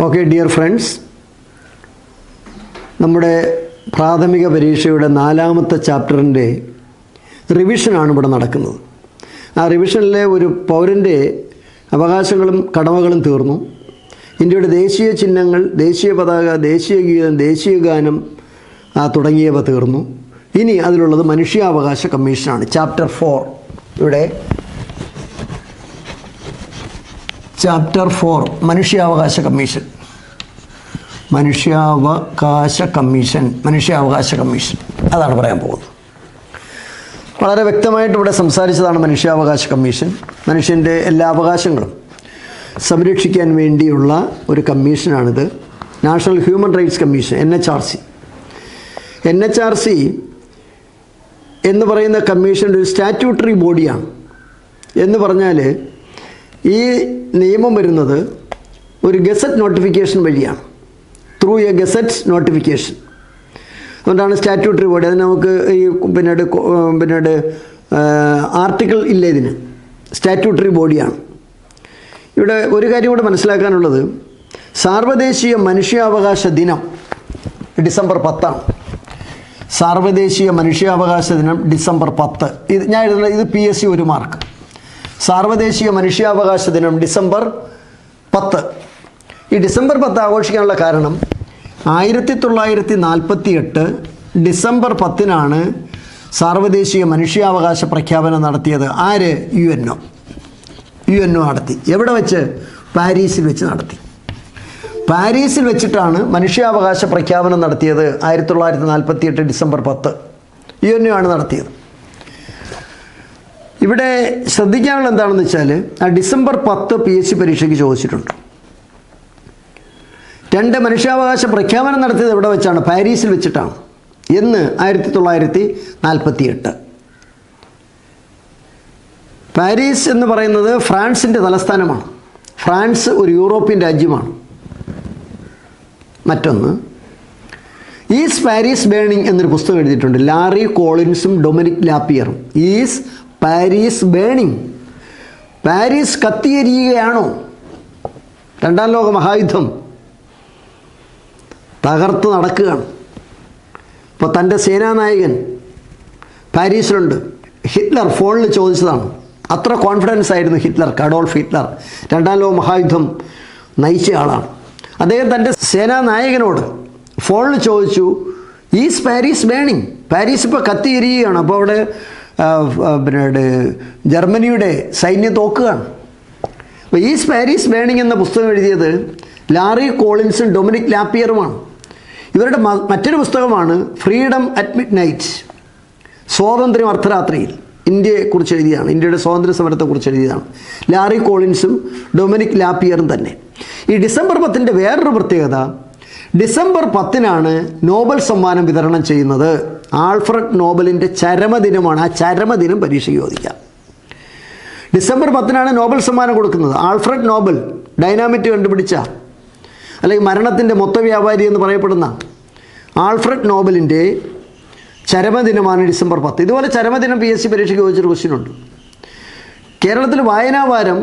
okay dear friends നമ്മുടെ പ്രാഥമിക പരീക്ഷയുടെ നാലാമത്തെ ചാപ്റ്ററിൻ്റെ റിവിഷനാണ് ഇവിടെ നടക്കുന്നത് ആ റിവിഷനിലെ ഒരു പൗരൻ്റെ അവകാശങ്ങളും കടമകളും തീർന്നു ഇന്ത്യയുടെ ദേശീയ ചിഹ്നങ്ങൾ ദേശീയ പതാക ദേശീയ ഗീതം ദേശീയ ഗാനം ആ, തുടങ്ങിയവ തീർന്നു ഇനി അതിലുള്ളത് മനുഷ്യാവകാശ കമ്മീഷനാണ് ചാപ്റ്റർ ഫോർ ഇവിടെ ചാപ്റ്റർ ഫോർ മനുഷ്യാവകാശ കമ്മീഷൻ മനുഷ്യാവകാശ കമ്മീഷൻ മനുഷ്യാവകാശ കമ്മീഷൻ അതാണ് പറയാൻ പോകുന്നത് വളരെ വ്യക്തമായിട്ട് ഇവിടെ സംസാരിച്ചതാണ് മനുഷ്യാവകാശ കമ്മീഷൻ മനുഷ്യൻ്റെ എല്ലാ അവകാശങ്ങളും സംരക്ഷിക്കാൻ വേണ്ടിയുള്ള ഒരു കമ്മീഷനാണിത് national human rights commission N H R C N H R C എന്ന് പറയുന്ന കമ്മീഷൻ്റെ ഒരു സ്റ്റാറ്റ്യൂട്ടറി ബോഡിയാണ് എന്ന് പറഞ്ഞാൽ ഈ നിയമം വരുന്നത് ഒരു ഗസറ്റ് നോട്ടിഫിക്കേഷൻ വഴിയാണ് ത്രൂ എ ഗസറ്റ് നോട്ടിഫിക്കേഷൻ അതുകൊണ്ടാണ് സ്റ്റാറ്റ്യൂട്ടറി ബോഡി അതിന് നമുക്ക് ഈ പിന്നീട് കൊ- പിന്നീട് ആർട്ടിക്കിൾ ഇല്ല ഇതിന് സ്റ്റാറ്റ്യൂട്ടറി ബോഡിയാണ് ഇവിടെ ഒരു കാര്യം കൂടെ മനസ്സിലാക്കാനുള്ളത് സാർവദേശീയ മനുഷ്യാവകാശ ദിനം ഡിസംബർ പത്താണ് സാർവദേശീയ മനുഷ്യാവകാശ ദിനം ഡിസംബർ പത്ത് ഇത് ഞാൻ എഴുതുന്നത് ഇത് പി എസ് സി ഒരു മാർക്ക് സാർവദേശീയ മനുഷ്യാവകാശ ദിനം ഡിസംബർ പത്ത് ഈ ഡിസംബർ പത്ത് ആഘോഷിക്കാനുള്ള കാരണം ആയിരത്തി തൊള്ളായിരത്തി നാൽപ്പത്തി എട്ട് ഡിസംബർ പത്തിനാണ് സാർവദേശീയ മനുഷ്യാവകാശ പ്രഖ്യാപനം നടത്തിയത് ആര് U N O U N O നടത്തി എവിടെ വെച്ച് പാരീസിൽ വെച്ച് നടത്തി പാരീസിൽ വെച്ചിട്ടാണ് മനുഷ്യാവകാശ പ്രഖ്യാപനം നടത്തിയത് ആയിരത്തി തൊള്ളായിരത്തി നാൽപ്പത്തി എട്ട് ഡിസംബർ പത്ത് യു എൻ ഒ ആണ് നടത്തിയത് ഇവിടെ ശ്രദ്ധിക്കാനുള്ള എന്താണെന്ന് വെച്ചാൽ ആ ഡിസംബർ പത്ത് പി എസ് സി പരീക്ഷയ്ക്ക് ചോദിച്ചിട്ടുണ്ട് രണ്ട് മനുഷ്യാവകാശ പ്രഖ്യാപനം നടത്തിയത് എവിടെ വെച്ചാണ് പാരീസിൽ വെച്ചിട്ടാണ് എന്ന് ആയിരത്തി തൊള്ളായിരത്തി നാൽപ്പത്തി എട്ട് പാരീസ് എന്ന് പറയുന്നത് ഫ്രാൻസിൻ്റെ തലസ്ഥാനമാണ് ഫ്രാൻസ് ഒരു യൂറോപ്യൻ രാജ്യമാണ് മറ്റൊന്ന് ഈസ് പാരീസ് ബേണിംഗ് എന്നൊരു പുസ്തകം എഴുതിയിട്ടുണ്ട് ലാറി കോളിൻസും ഡൊമിനിക് ലാപ്പിയറും ഈസ് പാരീസ് ബേണിംഗ് പാരീസ് കത്തിയെരിയുകയാണോ രണ്ടാം ലോക മഹായുദ്ധം തകർത്ത് നടക്കുകയാണ് ഇപ്പോൾ തൻ്റെ സേനാനായകൻ പാരീസിലുണ്ട് ഹിറ്റ്ലർ ഫോണിൽ ചോദിച്ചതാണ് അത്ര കോൺഫിഡൻസ് ആയിരുന്നു ഹിറ്റ്ലർക്ക് അഡോൾഫ് ഹിറ്റ്ലർ രണ്ടാം ലോക മഹായുദ്ധം നയിച്ച ആളാണ് അദ്ദേഹം തൻ്റെ സേനാനായകനോട് ഫോണിൽ ചോദിച്ചു ഈസ് പാരീസ് ബേണിംഗ് പാരീസ് ഇപ്പോൾ കത്തിയിരിക്കുകയാണ് അപ്പോൾ അവിടെ ആ, ആ, പിന്നെ ജർമ്മനിയുടെ സൈന്യം തോക്കുകയാണ് അപ്പോൾ ഈസ് പാരീസ് ബേണിംഗ് എന്ന പുസ്തകം എഴുതിയത് ലാറി കോളിൻസും ഡൊമിനിക് ലാപ്പിയറുമാണ് ഇവരുടെ മ- മറ്റൊരു പുസ്തകമാണ് ഫ്രീഡം അറ്റ് മിഡ് നൈറ്റ് സ്വാതന്ത്ര്യം അർദ്ധരാത്രിയിൽ ഇന്ത്യയെക്കുറിച്ച് എഴുതിയതാണ് ഇന്ത്യയുടെ സ്വാതന്ത്ര്യ സമരത്തെക്കുറിച്ച് എഴുതിയതാണ് ലാറി കോളിൻസും ഡൊമിനിക് ലാപ്പിയറും തന്നെ ഈ ഡിസംബർ പത്തിൻ്റെ വേറൊരു പ്രത്യേകത ഡിസംബർ പത്തിനാണ് നോബൽ സമ്മാനം വിതരണം ചെയ്യുന്നത് ആൽഫ്രഡ് നോബലിൻ്റെ ചരമദിനമാണ് ആ ചരമദിനം പരീക്ഷയ്ക്ക് ചോദിക്കാം ഡിസംബർ പത്തിനാണ് നോബൽ സമ്മാനം കൊടുക്കുന്നത് ആൽഫ്രഡ് നോബൽ ഡൈനാമിറ്റ് കണ്ടുപിടിച്ച അല്ലെങ്കിൽ മരണത്തിൻ്റെ മൊത്ത വ്യാപാരി എന്ന് പറയപ്പെടുന്ന ആൽഫ്രഡ് നോബലിൻ്റെ ചരമദിനമാണ് ഡിസംബർ പത്ത് ഇതുപോലെ ചരമദിനം പി എസ് സി പരീക്ഷയ്ക്ക് ചോദിച്ചൊരു ക്വസ്റ്റ്യൻ ഉണ്ട് കേരളത്തിൽ വായനാവാരം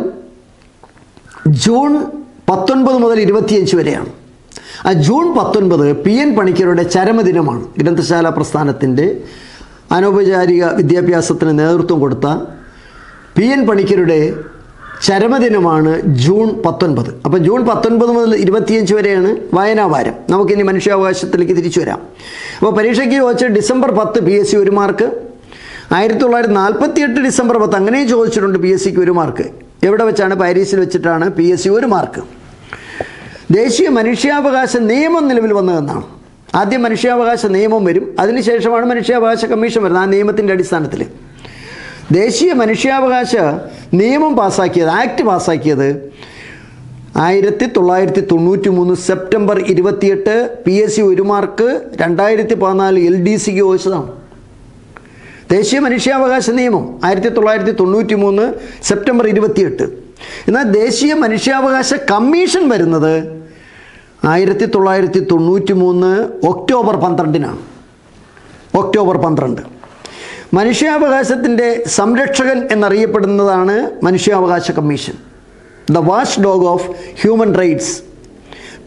ജൂൺ പത്തൊൻപത് മുതൽ ഇരുപത്തിയഞ്ച് വരെയാണ് ആ ജൂൺ പത്തൊൻപത് പി എൻ പണിക്കരുടെ ചരമദിനമാണ് ഗ്രന്ഥശാല പ്രസ്ഥാനത്തിൻ്റെ അനൗപചാരിക വിദ്യാഭ്യാസത്തിന് നേതൃത്വം കൊടുത്ത പി എൻ പണിക്കരുടെ ചരമദിനമാണ് ജൂൺ പത്തൊൻപത് അപ്പോൾ ജൂൺ പത്തൊൻപത് മുതൽ ഇരുപത്തിയഞ്ച് വരെയാണ് വായനാവാരം നമുക്കിനി മനുഷ്യാവകാശത്തിലേക്ക് തിരിച്ചു വരാം അപ്പോൾ പരീക്ഷയ്ക്ക് ചോദിച്ച ഡിസംബർ പത്ത് പി എസ് സി ഒരു മാർക്ക് ആയിരത്തി തൊള്ളായിരത്തി നാൽപ്പത്തി എട്ട് ഡിസംബർ പത്ത് അങ്ങനെയും ചോദിച്ചിട്ടുണ്ട് പി എസ് സിക്ക് ഒരു മാർക്ക് എവിടെ വെച്ചാണ് പാരീസിൽ വെച്ചിട്ടാണ് പി എസ് സി ഒരു മാർക്ക് ദേശീയ മനുഷ്യാവകാശ നിയമം നിലവിൽ വന്നതെന്നാണ് ആദ്യം മനുഷ്യാവകാശ നിയമം വരും അതിനുശേഷമാണ് മനുഷ്യാവകാശ കമ്മീഷൻ വരുന്നത് ആ നിയമത്തിൻ്റെ അടിസ്ഥാനത്തിൽ ദേശീയ മനുഷ്യാവകാശ നിയമം പാസ്സാക്കിയത് ആക്ട് പാസ്സാക്കിയത് ആയിരത്തി തൊള്ളായിരത്തി തൊണ്ണൂറ്റി മൂന്ന് സെപ്റ്റംബർ ഇരുപത്തിയെട്ട് പി എസ് സി ഒരു മാർക്ക് രണ്ടായിരത്തി പതിനാല് എൽ ഡി സിക്ക് ചോദിച്ചതാണ് ദേശീയ മനുഷ്യാവകാശ നിയമം ആയിരത്തി തൊള്ളായിരത്തി തൊണ്ണൂറ്റി മൂന്ന് സെപ്റ്റംബർ ഇരുപത്തിയെട്ട് എന്നാൽ ദേശീയ മനുഷ്യാവകാശ കമ്മീഷൻ വരുന്നത് ആയിരത്തി തൊള്ളായിരത്തി തൊണ്ണൂറ്റി മൂന്ന് ഒക്ടോബർ പന്ത്രണ്ടിനാണ് ഒക്ടോബർ പന്ത്രണ്ട് മനുഷ്യാവകാശത്തിൻ്റെ സംരക്ഷകൻ എന്നറിയപ്പെടുന്നതാണ് മനുഷ്യാവകാശ commission the watch dog of human rights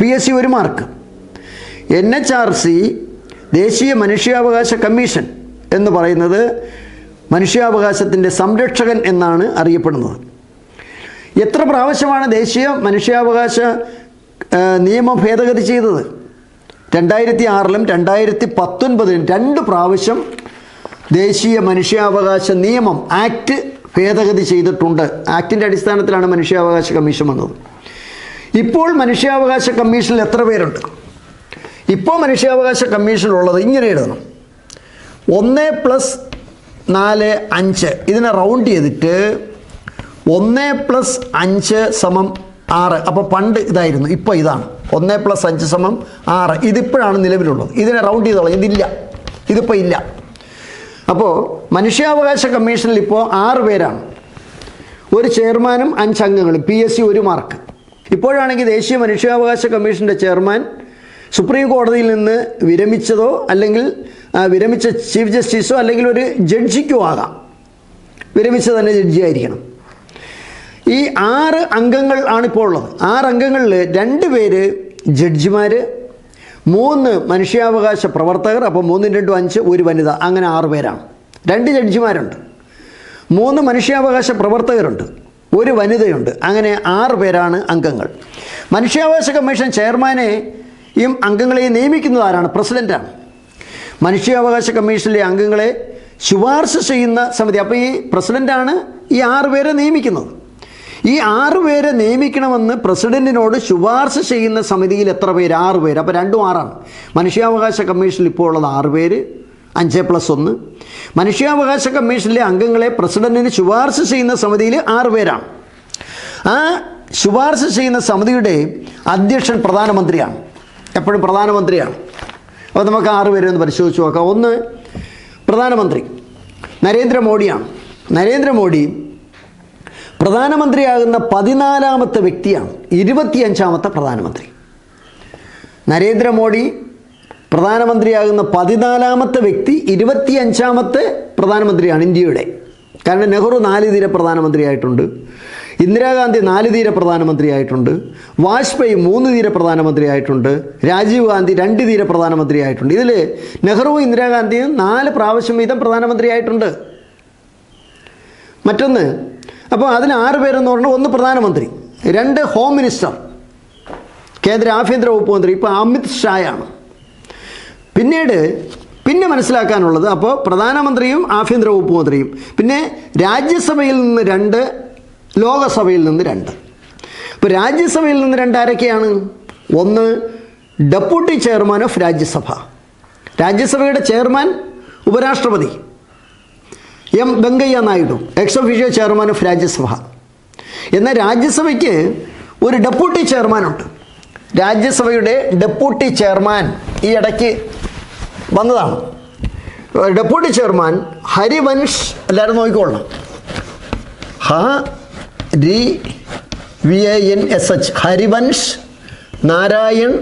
P S C ഒരു mark N H R C ദേശീയ മനുഷ്യാവകാശ കമ്മീഷൻ എന്ന് പറയുന്നത് മനുഷ്യാവകാശത്തിൻ്റെ സംരക്ഷകൻ എന്നാണ് അറിയപ്പെടുന്നത് എത്ര പ്രാവശ്യമാണ് ദേശീയ മനുഷ്യാവകാശ ആ, നിയമം ഭേദഗതി ചെയ്തത് രണ്ടായിരത്തി ആറിലും രണ്ടായിരത്തി പത്തൊൻപതിലും രണ്ട് പ്രാവശ്യം ദേശീയ മനുഷ്യാവകാശ നിയമം ആക്ട് ഭേദഗതി ചെയ്തിട്ടുണ്ട് ആക്ടിൻ്റെ അടിസ്ഥാനത്തിലാണ് മനുഷ്യാവകാശ കമ്മീഷൻ വന്നത് ഇപ്പോൾ മനുഷ്യാവകാശ കമ്മീഷനിൽ എത്ര പേരുണ്ട് ഇപ്പോൾ മനുഷ്യാവകാശ കമ്മീഷനിലുള്ളത് ഇങ്ങനെ എഴുതണം ഒന്ന് പ്ലസ് നാല് അഞ്ച് ഇതിനെ റൗണ്ട് ചെയ്തിട്ട് ഒന്ന് പ്ലസ് അഞ്ച് സമം ആറ് അപ്പോൾ പണ്ട് ഇതായിരുന്നു ഇപ്പോൾ ഇതാണ് ഒന്ന് പ്ലസ് അഞ്ച് സമം ആറ് ഇതിപ്പോഴാണ് നിലവിലുള്ളത് ഇതിനെ റൗണ്ട് ചെയ്തോളാം ഇതില്ല ഇതിപ്പോൾ ഇല്ല അപ്പോൾ മനുഷ്യാവകാശ കമ്മീഷനിൽ ഇപ്പോൾ ആറ് പേരാണ് ഒരു ചെയർമാനും അഞ്ച് അംഗങ്ങളും പി എസ് സി ഒരു മാർക്ക് ഇപ്പോഴാണെങ്കിൽ ദേശീയ മനുഷ്യാവകാശ കമ്മീഷൻ്റെ ചെയർമാൻ സുപ്രീം കോടതിയിൽ നിന്ന് വിരമിച്ചതോ അല്ലെങ്കിൽ ആ, വിരമിച്ച ചീഫ് ജസ്റ്റിസോ അല്ലെങ്കിൽ ഒരു ജഡ്ജിക്കോ ആകാം വിരമിച്ച തന്നെ ജഡ്ജിയായിരിക്കണം ഈ ആറ് അംഗങ്ങൾ ആണിപ്പോൾ ഉള്ളത് ആറ് അംഗങ്ങളിൽ രണ്ട് പേര് ജഡ്ജിമാർ മൂന്ന് മനുഷ്യാവകാശ പ്രവർത്തകർ അപ്പോൾ മൂന്നും രണ്ടും അഞ്ച് ഒരു വനിത അങ്ങനെ ആറ് പേരാണ് രണ്ട് ജഡ്ജിമാരുണ്ട് മൂന്ന് മനുഷ്യാവകാശ പ്രവർത്തകരുണ്ട് ഒരു വനിതയുണ്ട് അങ്ങനെ ആറ് പേരാണ് അംഗങ്ങൾ മനുഷ്യാവകാശ കമ്മീഷൻ ചെയർമാനെയും അംഗങ്ങളെയും നിയമിക്കുന്നത് ആരാണ് പ്രസിഡൻ്റാണ് മനുഷ്യാവകാശ കമ്മീഷനിലെ അംഗങ്ങളെ ശുപാർശ ചെയ്യുന്ന സമിതി അപ്പോൾ ഈ പ്രസിഡൻ്റാണ് ഈ ആറ് പേരെ നിയമിക്കുന്നത് ഈ ആറ് പേരെ നിയമിക്കണമെന്ന് പ്രസിഡന്റിനോട് ശുപാർശ ചെയ്യുന്ന സമിതിയിൽ എത്ര പേര് ആറ് പേര് അപ്പോൾ രണ്ടും ആറാണ് മനുഷ്യാവകാശ കമ്മീഷനിൽ ഇപ്പോൾ ഉള്ളത് ആറ് പേര് അഞ്ച് പ്ലസ് ഒന്ന് മനുഷ്യാവകാശ കമ്മീഷനിലെ അംഗങ്ങളെ പ്രസിഡന്റിന് ശുപാർശ ചെയ്യുന്ന സമിതിയിൽ ആറ് പേരാണ് ആ ശുപാർശ ചെയ്യുന്ന സമിതിയുടെ അധ്യക്ഷൻ പ്രധാനമന്ത്രിയാണ് എപ്പോഴും പ്രധാനമന്ത്രിയാണ് അപ്പോൾ നമുക്ക് ആറ് പേരെ ഒന്ന് പരിശോധിച്ച് നോക്കാം ഒന്ന് പ്രധാനമന്ത്രി നരേന്ദ്രമോദിയാണ് നരേന്ദ്രമോദി പ്രധാനമന്ത്രിയാകുന്ന പതിനാലാമത്തെ വ്യക്തിയാണ് ഇരുപത്തിയഞ്ചാമത്തെ പ്രധാനമന്ത്രി നരേന്ദ്രമോദി പ്രധാനമന്ത്രിയാകുന്ന പതിനാലാമത്തെ വ്യക്തി ഇരുപത്തിയഞ്ചാമത്തെ പ്രധാനമന്ത്രിയാണ് ഇന്ത്യയുടെ കാരണം നെഹ്റു നാല് തീര പ്രധാനമന്ത്രിയായിട്ടുണ്ട് ഇന്ദിരാഗാന്ധി നാല് തീര പ്രധാനമന്ത്രിയായിട്ടുണ്ട് വാജ്പേയി മൂന്ന് തീര പ്രധാനമന്ത്രിയായിട്ടുണ്ട് രാജീവ് ഗാന്ധി രണ്ട് തീര പ്രധാനമന്ത്രിയായിട്ടുണ്ട് ഇതിൽ നെഹ്റുവും ഇന്ദിരാഗാന്ധിയും നാല് പ്രാവശ്യം വീതം പ്രധാനമന്ത്രിയായിട്ടുണ്ട് മറ്റൊന്ന് അപ്പോൾ അതിന് ആറ് പേരെന്ന് പറഞ്ഞാൽ ഒന്ന് പ്രധാനമന്ത്രി രണ്ട് ഹോം മിനിസ്റ്റർ കേന്ദ്ര ആഭ്യന്തര വകുപ്പ് മന്ത്രി ഇപ്പോൾ അമിത് ഷായാണ് പിന്നീട് പിന്നെ മനസ്സിലാക്കാനുള്ളത് അപ്പോൾ പ്രധാനമന്ത്രിയും ആഭ്യന്തര വകുപ്പ് മന്ത്രിയും പിന്നെ രാജ്യസഭയിൽ നിന്ന് രണ്ട് ലോകസഭയിൽ നിന്ന് രണ്ട് ഇപ്പോൾ രാജ്യസഭയിൽ നിന്ന് രണ്ട് ആരൊക്കെയാണ് ഒന്ന് ഡെപ്യൂട്ടി ചെയർമാൻ ഓഫ് രാജ്യസഭ രാജ്യസഭയുടെ ചെയർമാൻ ഉപരാഷ്ട്രപതി M Venkaiah Naidu ex officio chairman of Rajya Sabha എന്നാൽ രാജ്യസഭയ്ക്ക് ഒരു ഡെപ്യൂട്ടി ചെയർമാനുണ്ട് രാജ്യസഭയുടെ ഡെപ്യൂട്ടി ചെയർമാൻ ഈ ഇടയ്ക്ക് വന്നതാണ് ഡെപ്യൂട്ടി ചെയർമാൻ ഹരിവൻഷ് എല്ലാവരും നോക്കിക്കൊള്ളണം ഹ രി V A N S H Harivansh Narayan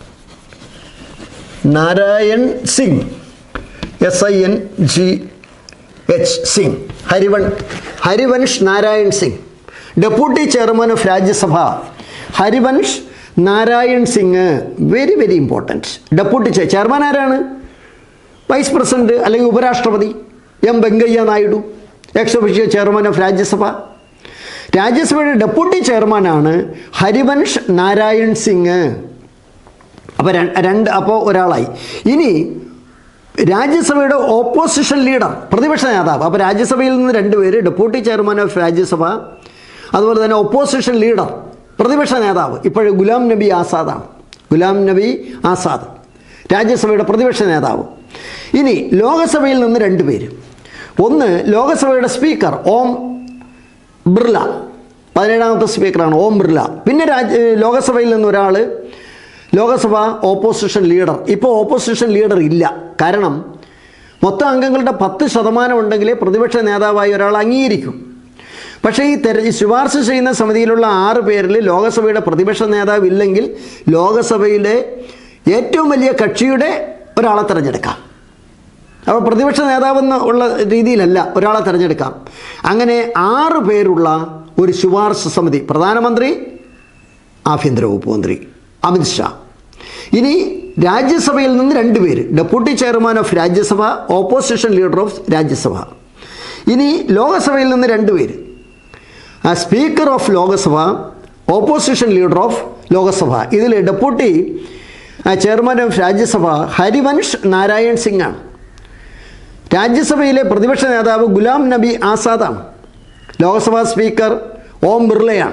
Narayan Singh S I N G H Singh Harivan Harivansh Narayan Singh deputy chairman of Rajya Sabha Harivansh Narayan Singh very very important deputy chair chairman ആരാണ് വൈസ് പ്രസിഡന്റ് അല്ലെങ്കിൽ ഉപരാഷ്ട്രപതി M Venkaiah Naidu ex officio chairman of Rajya Sabha രാജ്യസഭയുടെ ഡെപ്യൂട്ടി ചെയർമാനാണ് ഹരിവൻഷ് നാരായൺ സിംഗ് അപ്പോൾ രണ്ട് അപ്പോൾ ഒരാളായി ഇനി രാജ്യസഭയുടെ ഓപ്പോസിഷൻ ലീഡർ പ്രതിപക്ഷ നേതാവ് അപ്പോൾ രാജ്യസഭയിൽ നിന്ന് രണ്ടുപേര് ഡെപ്യൂട്ടി ചെയർമാൻ ഓഫ് രാജ്യസഭ അതുപോലെ തന്നെ ഓപ്പോസിഷൻ ലീഡർ പ്രതിപക്ഷ നേതാവ് ഇപ്പോഴും ഗുലാം നബി ആസാദാണ് ഗുലാം നബി ആസാദ് രാജ്യസഭയുടെ പ്രതിപക്ഷ നേതാവ് ഇനി ലോകസഭയിൽ നിന്ന് രണ്ട് പേര് ഒന്ന് ലോകസഭയുടെ സ്പീക്കർ ഓം ബിർല പതിനേഴാമത്തെ സ്പീക്കറാണ് ഓം ബിർല പിന്നെ രാജ് ലോകസഭയിൽ നിന്ന് ഒരാൾ ലോകസഭ ഓപ്പോസിഷൻ ലീഡർ ഇപ്പോൾ ഓപ്പോസിഷൻ ലീഡർ ഇല്ല കാരണം മൊത്തം അംഗങ്ങളുടെ പത്ത് ശതമാനം ഉണ്ടെങ്കിലേ പ്രതിപക്ഷ നേതാവായി ഒരാൾ അംഗീകരിക്കും പക്ഷേ ഈ തെര ഈ ശുപാർശ ചെയ്യുന്ന സമിതിയിലുള്ള ആറ് പേരിൽ ലോകസഭയുടെ പ്രതിപക്ഷ നേതാവ് ഇല്ലെങ്കിൽ ലോകസഭയിലെ ഏറ്റവും വലിയ കക്ഷിയുടെ ഒരാളെ തിരഞ്ഞെടുക്കാം അപ്പോൾ പ്രതിപക്ഷ നേതാവെന്ന് ഉള്ള രീതിയിലല്ല ഒരാളെ തിരഞ്ഞെടുക്കാം അങ്ങനെ ആറ് പേരുള്ള ഒരു ശുപാർശ സമിതി പ്രധാനമന്ത്രി ആഭ്യന്തര വകുപ്പ് മന്ത്രി അമിത്ഷാ ഇനി രാജ്യസഭയിൽ നിന്ന് രണ്ട് പേര് deputy chairman of Rajya Sabha opposition leader of Rajya Sabha ഇനി ലോകസഭയിൽ നിന്ന് രണ്ട് പേര് speaker of Lok Sabha opposition leader of Lok Sabha ഇതിൽ deputy chairman of Rajya Sabha Harivansh Narayan Singh ആണ് രാജ്യസഭയിലെ പ്രതിപക്ഷ നേതാവ് ഗുലാം നബി ആസാദാണ് ലോക്സഭാ സ്പീക്കർ ഓം ബിർളയാണ്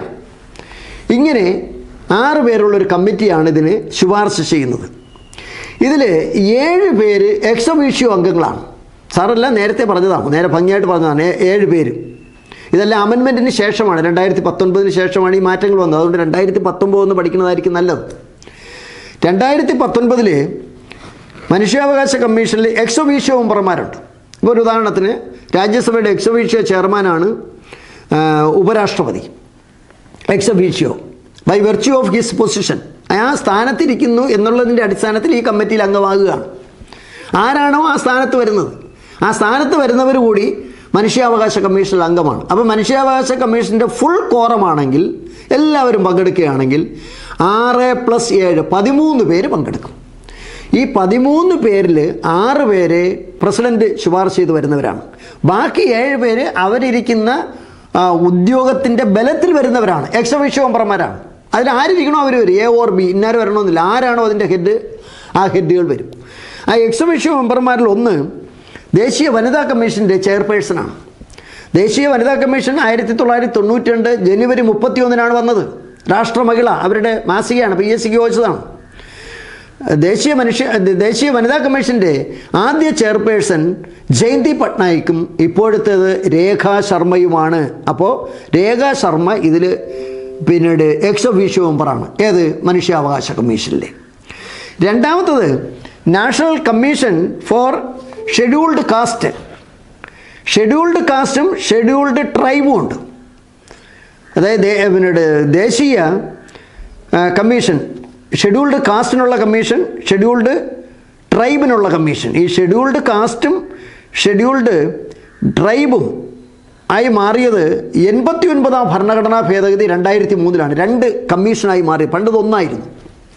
ഇങ്ങനെ ആറ് പേരുള്ള ഒരു കമ്മിറ്റിയാണ് ഇതിന് ശുപാർശ ചെയ്യുന്നത് ഇതിൽ ഏഴ് പേര് എക്സൊഫീഷ്യോ അംഗങ്ങളാണ് സാറെല്ലാം നേരത്തെ പറഞ്ഞതാണ് നേരെ ഭംഗിയായിട്ട് പറഞ്ഞതാണ് ഏ- ഏഴ് പേര് ഇതെല്ലാം അമെൻമെൻറ്റിന് ശേഷമാണ് രണ്ടായിരത്തി പത്തൊൻപതിന് ശേഷമാണ് ഈ മാറ്റങ്ങൾ വന്നത് അതുകൊണ്ട് രണ്ടായിരത്തി പത്തൊമ്പത് എന്ന് പഠിക്കുന്നതായിരിക്കും നല്ലത് രണ്ടായിരത്തി പത്തൊൻപതിൽ മനുഷ്യാവകാശ കമ്മീഷനിൽ എക്സൊഫീഷ്യോ മെമ്പർമാരുണ്ട് ഇപ്പോൾ ഒരു ഉദാഹരണത്തിന് രാജ്യസഭയുടെ എക്സൊഫീഷ്യോ ചെയർമാനാണ് ആ, ഉപരാഷ്ട്രപതി ex officio by virtue of his position ആ സ്ഥാനത്തിരിക്കുന്നു എന്നുള്ളതിൻ്റെ അടിസ്ഥാനത്തിൽ ഈ കമ്മിറ്റിയിൽ അംഗമാകുകയാണ് ആരാണോ ആ സ്ഥാനത്ത് വരുന്നത് ആ സ്ഥാനത്ത് വരുന്നവർ കൂടി മനുഷ്യാവകാശ കമ്മീഷനിൽ അംഗമാണ് അപ്പോൾ മനുഷ്യാവകാശ കമ്മീഷൻ്റെ ഫുൾ കോറമാണെങ്കിൽ എല്ലാവരും പങ്കെടുക്കുകയാണെങ്കിൽ ആറ് പ്ലസ് ഏഴ് പതിമൂന്ന് പേര് പങ്കെടുക്കും ഈ പതിമൂന്ന് പേരിൽ ആറ് പേര് പ്രസിഡന്റ് ശുപാർശ ചെയ്ത് വരുന്നവരാണ് ബാക്കി ഏഴ് പേര് അവരിരിക്കുന്ന ആ, ഉദ്യോഗത്തിൻ്റെ ബലത്തിൽ വരുന്നവരാണ് എക്സഫീഷ്യോ മെമ്പർമാരാണ് അതിൽ ആരിരിക്കണോ അവർ വരും എ ഓർ ബി ഇന്നാരും വരണമെന്നില്ല ആരാണോ അതിൻ്റെ ഹെഡ് ആ ഹെഡുകൾ വരും ആ എക്സഫീഷ്യോ മെമ്പർമാരിൽ ഒന്ന് ദേശീയ വനിതാ കമ്മീഷൻ്റെ ചെയർപേഴ്സണാണ് ദേശീയ വനിതാ കമ്മീഷൻ ആയിരത്തി തൊള്ളായിരത്തി തൊണ്ണൂറ്റി രണ്ട് ജനുവരി മുപ്പത്തി ഒന്നിനാണ് വന്നത് രാഷ്ട്രമഹിള അവരുടെ മാസികയാണ് പി എസ് സിക്ക് ചോദിച്ചതാണ് ദേശീയ മനുഷ്യ ദേശീയ വനിതാ കമ്മീഷൻ്റെ ആദ്യ ചെയർപേഴ്സൺ ജയന്തി പട്നായിക്കും ഇപ്പോഴത്തേത് രേഖാ ശർമ്മയുമാണ് അപ്പോൾ രേഖാ ശർമ്മ ഇതിൽ പിന്നീട് എക്സ് ഒഫീഷ്യോ മെമ്പറാണ് ഏത് മനുഷ്യാവകാശ കമ്മീഷനിലെ രണ്ടാമത്തത് national commission for scheduled caste scheduled കാസ്റ്റും ഷെഡ്യൂൾഡ് ട്രൈബും ഉണ്ട് അതായത് ദേ- പിന്നീട് ദേശീയ ആ, കമ്മീഷൻ ഷെഡ്യൂൾഡ് കാസ്റ്റിനുള്ള കമ്മീഷൻ ഷെഡ്യൂൾഡ് ട്രൈബിനുള്ള കമ്മീഷൻ ഈ ഷെഡ്യൂൾഡ് കാസ്റ്റും ഷെഡ്യൂൾഡ് ട്രൈബും ആയി മാറിയത് എൺപത്തി ഒൻപതാം ഭരണഘടനാ ഭേദഗതി രണ്ടായിരത്തി മൂന്നിലാണ് രണ്ട് കമ്മീഷനായി മാറി പണ്ടത് ഒന്നായിരുന്നു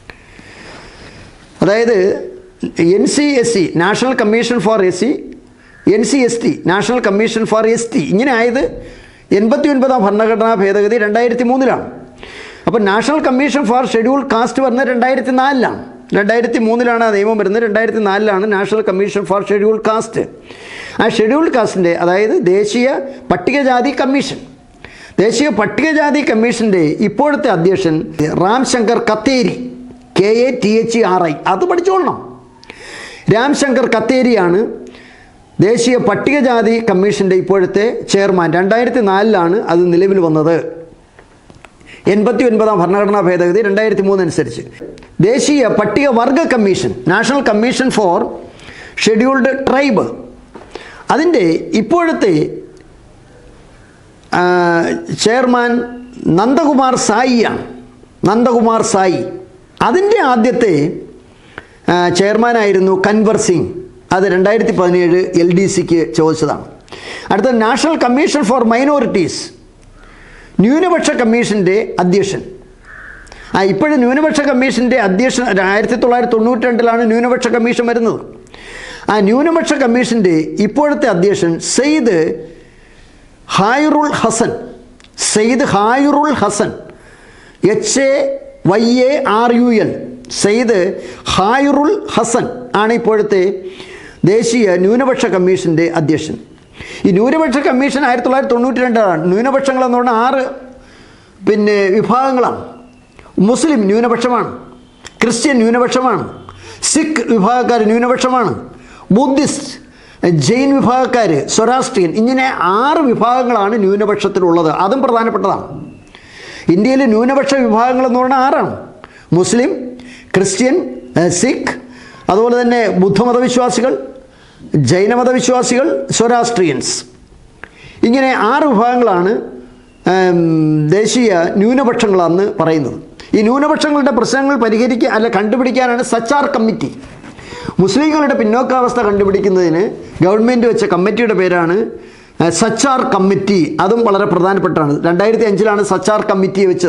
അതായത് N C S C national commission for S C N C S T national commission for S T ഇങ്ങനെ ആയത് എൺപത്തി ഒൻപതാം ഭരണഘടനാ ഭേദഗതി രണ്ടായിരത്തി മൂന്നിലാണ് അപ്പോൾ national commission for schedule caste വരുന്നത് രണ്ടായിരത്തി നാലിലാണ് രണ്ടായിരത്തി മൂന്നിലാണ് ആ നിയമം വരുന്നത് രണ്ടായിരത്തി നാലിലാണ് national commission for schedule caste ആ ഷെഡ്യൂൾ കാസ്റ്റിൻ്റെ അതായത് ദേശീയ പട്ടികജാതി കമ്മീഷൻ ദേശീയ പട്ടികജാതി കമ്മീഷൻ്റെ ഇപ്പോഴത്തെ അധ്യക്ഷൻ Ram Shankar Katheria K A T H R I അത് പഠിച്ചോളണം രാം ശങ്കർ കത്തേരിയാണ് ദേശീയ പട്ടികജാതി കമ്മീഷൻ്റെ ഇപ്പോഴത്തെ ചെയർമാൻ രണ്ടായിരത്തി നാലിലാണ് അത് നിലവിൽ വന്നത് എൺപത്തി ഒൻപതാം ഭരണഘടനാ ഭേദഗതി രണ്ടായിരത്തി മൂന്ന് അനുസരിച്ച് ദേശീയ പട്ടികവർഗ commission national commission for scheduled tribe അതിൻ്റെ ഇപ്പോഴത്തെ ആ, ചെയർമാൻ നന്ദകുമാർ സായിയാണ് നന്ദകുമാർ സായി അതിൻ്റെ ആദ്യത്തെ ആ, ചെയർമാനായിരുന്നു കൻവർ സിംഗ് അത് രണ്ടായിരത്തി പതിനേഴ് എൽ ഡി സിക്ക് ചോദിച്ചതാണ് അടുത്ത നാഷണൽ കമ്മീഷൻ ഫോർ മൈനോറിറ്റീസ് ന്യൂനപക്ഷ കമ്മീഷൻ്റെ അധ്യക്ഷൻ ആ ഇപ്പോഴും ന്യൂനപക്ഷ കമ്മീഷൻ്റെ അധ്യക്ഷൻ ആയിരത്തി തൊള്ളായിരത്തി തൊണ്ണൂറ്റി രണ്ടിലാണ് ന്യൂനപക്ഷ കമ്മീഷൻ വരുന്നത് ആ ന്യൂനപക്ഷ കമ്മീഷൻ്റെ ഇപ്പോഴത്തെ അധ്യക്ഷൻ Syed Hayurul Hasan Syed Hayurul Hasan H A Y A R U L Syed Hayurul Hasan ആണ് ഇപ്പോഴത്തെ ദേശീയ ന്യൂനപക്ഷ കമ്മീഷൻ്റെ അധ്യക്ഷൻ ഈ ന്യൂനപക്ഷ കമ്മീഷൻ ആയിരത്തി തൊള്ളായിരത്തി തൊണ്ണൂറ്റി രണ്ടാണ് ന്യൂനപക്ഷങ്ങൾ എന്ന് പറഞ്ഞാൽ ആറ് പിന്നെ വിഭാഗങ്ങളാണ് മുസ്ലിം ന്യൂനപക്ഷമാണ് ക്രിസ്ത്യൻ ന്യൂനപക്ഷമാണ് സിഖ് വിഭാഗക്കാർ ന്യൂനപക്ഷമാണ് ബുദ്ധിസ്റ്റ് ജെയിൻ വിഭാഗക്കാർ സ്വരാഷ്ട്രീയൻ ഇങ്ങനെ ആറ് വിഭാഗങ്ങളാണ് ന്യൂനപക്ഷത്തിലുള്ളത് അതും പ്രധാനപ്പെട്ടതാണ് ഇന്ത്യയിലെ ന്യൂനപക്ഷ വിഭാഗങ്ങൾ എന്ന് പറഞ്ഞാൽ ആറാണ് മുസ്ലിം ക്രിസ്ത്യൻ ഏഹ്, സിഖ് അതുപോലെ തന്നെ ബുദ്ധമതവിശ്വാസികൾ ജൈനമതവിശ്വാസികൾ സ്വരാഷ്ട്രീയൻസ് ഇങ്ങനെ ആറ് വിഭാഗങ്ങളാണ് ഉം, ദേശീയ ന്യൂനപക്ഷങ്ങളെന്ന് പറയുന്നത് ഈ ന്യൂനപക്ഷങ്ങളുടെ പ്രശ്നങ്ങൾ പരിഹരിക്കുക അല്ല കണ്ടുപിടിക്കാനാണ് സച്ചാർ കമ്മിറ്റി മുസ്ലിങ്ങളുടെ പിന്നോക്കാവസ്ഥ കണ്ടുപിടിക്കുന്നതിന് ഗവൺമെൻറ് വെച്ച കമ്മിറ്റിയുടെ പേരാണ് ഏഹ്, സച്ചാർ കമ്മിറ്റി അതും വളരെ പ്രധാനപ്പെട്ടാണ് രണ്ടായിരത്തി അഞ്ചിലാണ് സച്ചാർ കമ്മിറ്റി വെച്ചത്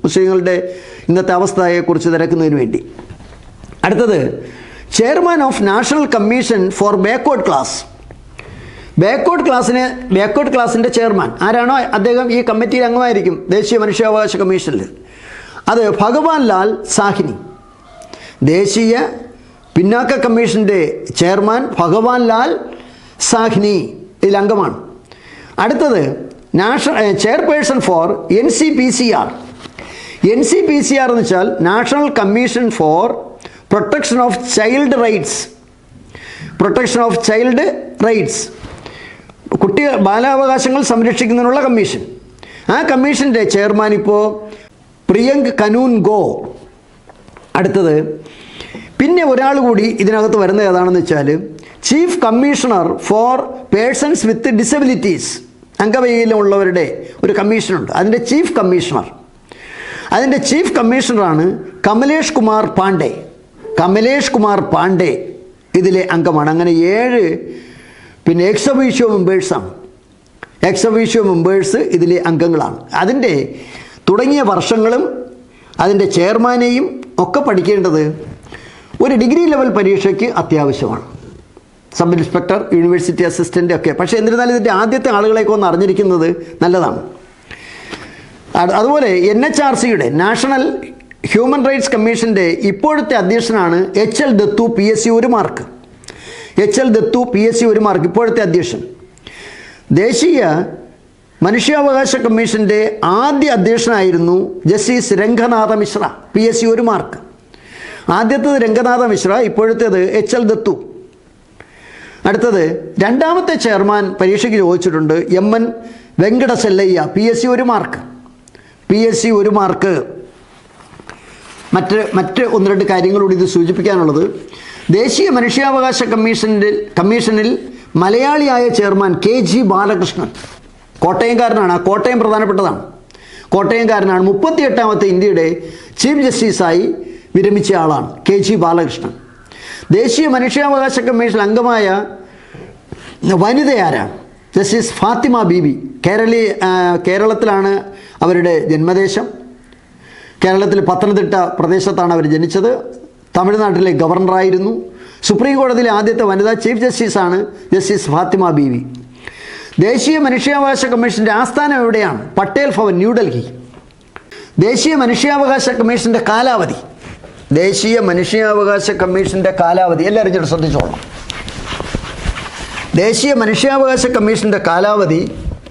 മുസ്ലിങ്ങളുടെ ഇന്നത്തെ അവസ്ഥയെക്കുറിച്ച് തിരക്കുന്നതിന് വേണ്ടി അടുത്തത് chairman of national commission for backward class backward ക്ലാസ്സിന് ബാക്ക്വേർഡ് ക്ലാസ്സിൻ്റെ ചെയർമാൻ ആരാണോ അദ്ദേഹം ഈ കമ്മിറ്റിയിൽ അംഗമായിരിക്കും ദേശീയ മനുഷ്യാവകാശ കമ്മീഷനിൽ അത് ഭഗവാൻ ലാൽ സാഹിനി ദേശീയ പിന്നാക്ക കമ്മീഷൻ്റെ ചെയർമാൻ ഭഗവാൻ ലാൽ സാഹ്നി ഇതിൽ അംഗമാണ് അടുത്തത് national chairperson for N C P C R N C P C R എന്ന് വെച്ചാൽ national commission for protection of child rights protection of child rights കുട്ടി ബാലാവകാശങ്ങൾ സംരക്ഷിക്കുന്നതിനുള്ള കമ്മീഷൻ ആ കമ്മീഷൻ്റെ ചെയർമാൻ ഇപ്പോൾ പ്രിയങ്ക് കനൂൻ ഗോ അടുത്തത് പിന്നെ ഒരാൾ കൂടി ഇതിനകത്ത് വരുന്നത് ഏതാണെന്ന് വെച്ചാൽ chief commissioner for persons with disabilities അംഗവൈകല്യമുള്ളവരുടെ ഒരു കമ്മീഷനുണ്ട് അതിൻ്റെ ചീഫ് കമ്മീഷണർ അതിൻ്റെ ചീഫ് കമ്മീഷണറാണ് കമലേഷ് കുമാർ പാണ്ഡെ കമലേഷ് കുമാർ പാണ്ഡെ ഇതിലെ അംഗമാണ് അങ്ങനെ ഏഴ് പിന്നെ എക്സബീഷ്യോ മെമ്പേഴ്സാണ് എക്സബീഷ്യോ മെമ്പേഴ്സ് ഇതിലെ അംഗങ്ങളാണ് അതിൻ്റെ തുടങ്ങിയ വർഷങ്ങളും അതിൻ്റെ ചെയർമാനെയും ഒക്കെ പഠിക്കേണ്ടത് ഒരു ഡിഗ്രി ലെവൽ പരീക്ഷയ്ക്ക് അത്യാവശ്യമാണ് സബ് ഇൻസ്പെക്ടർ യൂണിവേഴ്സിറ്റി അസിസ്റ്റൻ്റ് ഒക്കെ പക്ഷേ എന്നിരുന്നാലും ഇതിൻ്റെ ആദ്യത്തെ ആളുകളെയൊക്കെ ഒന്ന് അറിഞ്ഞിരിക്കുന്നത് നല്ലതാണ് അത് അതുപോലെ എൻ എച്ച് ആർ സിയുടെ നാഷണൽ ഹ്യൂമൻ റൈറ്റ്സ് കമ്മീഷൻ്റെ ഇപ്പോഴത്തെ അധ്യക്ഷനാണ് H L Dattu P S C ഒരു mark H L Dattu P S C ഒരു മാർക്ക് ഇപ്പോഴത്തെ അധ്യക്ഷൻ ദേശീയ മനുഷ്യാവകാശ കമ്മീഷൻ്റെ ആദ്യ അധ്യക്ഷനായിരുന്നു justice Ranganath Mishra P S C ഒരു മാർക്ക് ആദ്യത്തേത് രംഗനാഥ മിശ്ര ഇപ്പോഴത്തേത് എച്ച് എൽ ദത്തു അടുത്തത് രണ്ടാമത്തെ ചെയർമാൻ പരീക്ഷയ്ക്ക് ചോദിച്ചിട്ടുണ്ട് M N Venkatachaliah P S C ഒരു മാർക്ക് പി എസ് സി ഒരു മാർക്ക് മറ്റ് മറ്റ് ഒന്ന് രണ്ട് കാര്യങ്ങളോട് ഇത് സൂചിപ്പിക്കാനുള്ളത് ദേശീയ മനുഷ്യാവകാശ കമ്മീഷനിൽ കമ്മീഷനിൽ മലയാളിയായ ചെയർമാൻ കെ ജി ബാലകൃഷ്ണൻ കോട്ടയംകാരനാണ് ആ കോട്ടയം പ്രധാനപ്പെട്ടതാണ് കോട്ടയംകാരനാണ് മുപ്പത്തിയെട്ടാമത്തെ ഇന്ത്യയുടെ ചീഫ് ജസ്റ്റിസായി വിരമിച്ച ആളാണ് കെ ജി ബാലകൃഷ്ണൻ ദേശീയ മനുഷ്യാവകാശ കമ്മീഷൻ അംഗമായ വനിത ആരാണ് ജസ്റ്റിസ് ഫാത്തിമ ബീബി കേരളീ ആ, കേരളത്തിലാണ് അവരുടെ ജന്മദേശം കേരളത്തിൽ പത്തനംതിട്ട പ്രദേശത്താണ് അവർ ജനിച്ചത് തമിഴ്നാട്ടിലെ ഗവർണറായിരുന്നു സുപ്രീം കോടതിയിലെ ആദ്യത്തെ വനിതാ ചീഫ് ജസ്റ്റിസാണ് ജസ്റ്റിസ് ഫാത്തിമ ബീവി ദേശീയ മനുഷ്യാവകാശ കമ്മീഷൻ്റെ ആസ്ഥാനം എവിടെയാണ് പട്ടേൽ ഭവൻ ന്യൂഡൽഹി ദേശീയ മനുഷ്യാവകാശ കമ്മീഷൻ്റെ കാലാവധി ദേശീയ മനുഷ്യാവകാശ കമ്മീഷൻ്റെ കാലാവധി എല്ലാവരും ചേട്ടൻ ശ്രദ്ധിച്ചോളണം ദേശീയ മനുഷ്യാവകാശ കമ്മീഷൻ്റെ കാലാവധി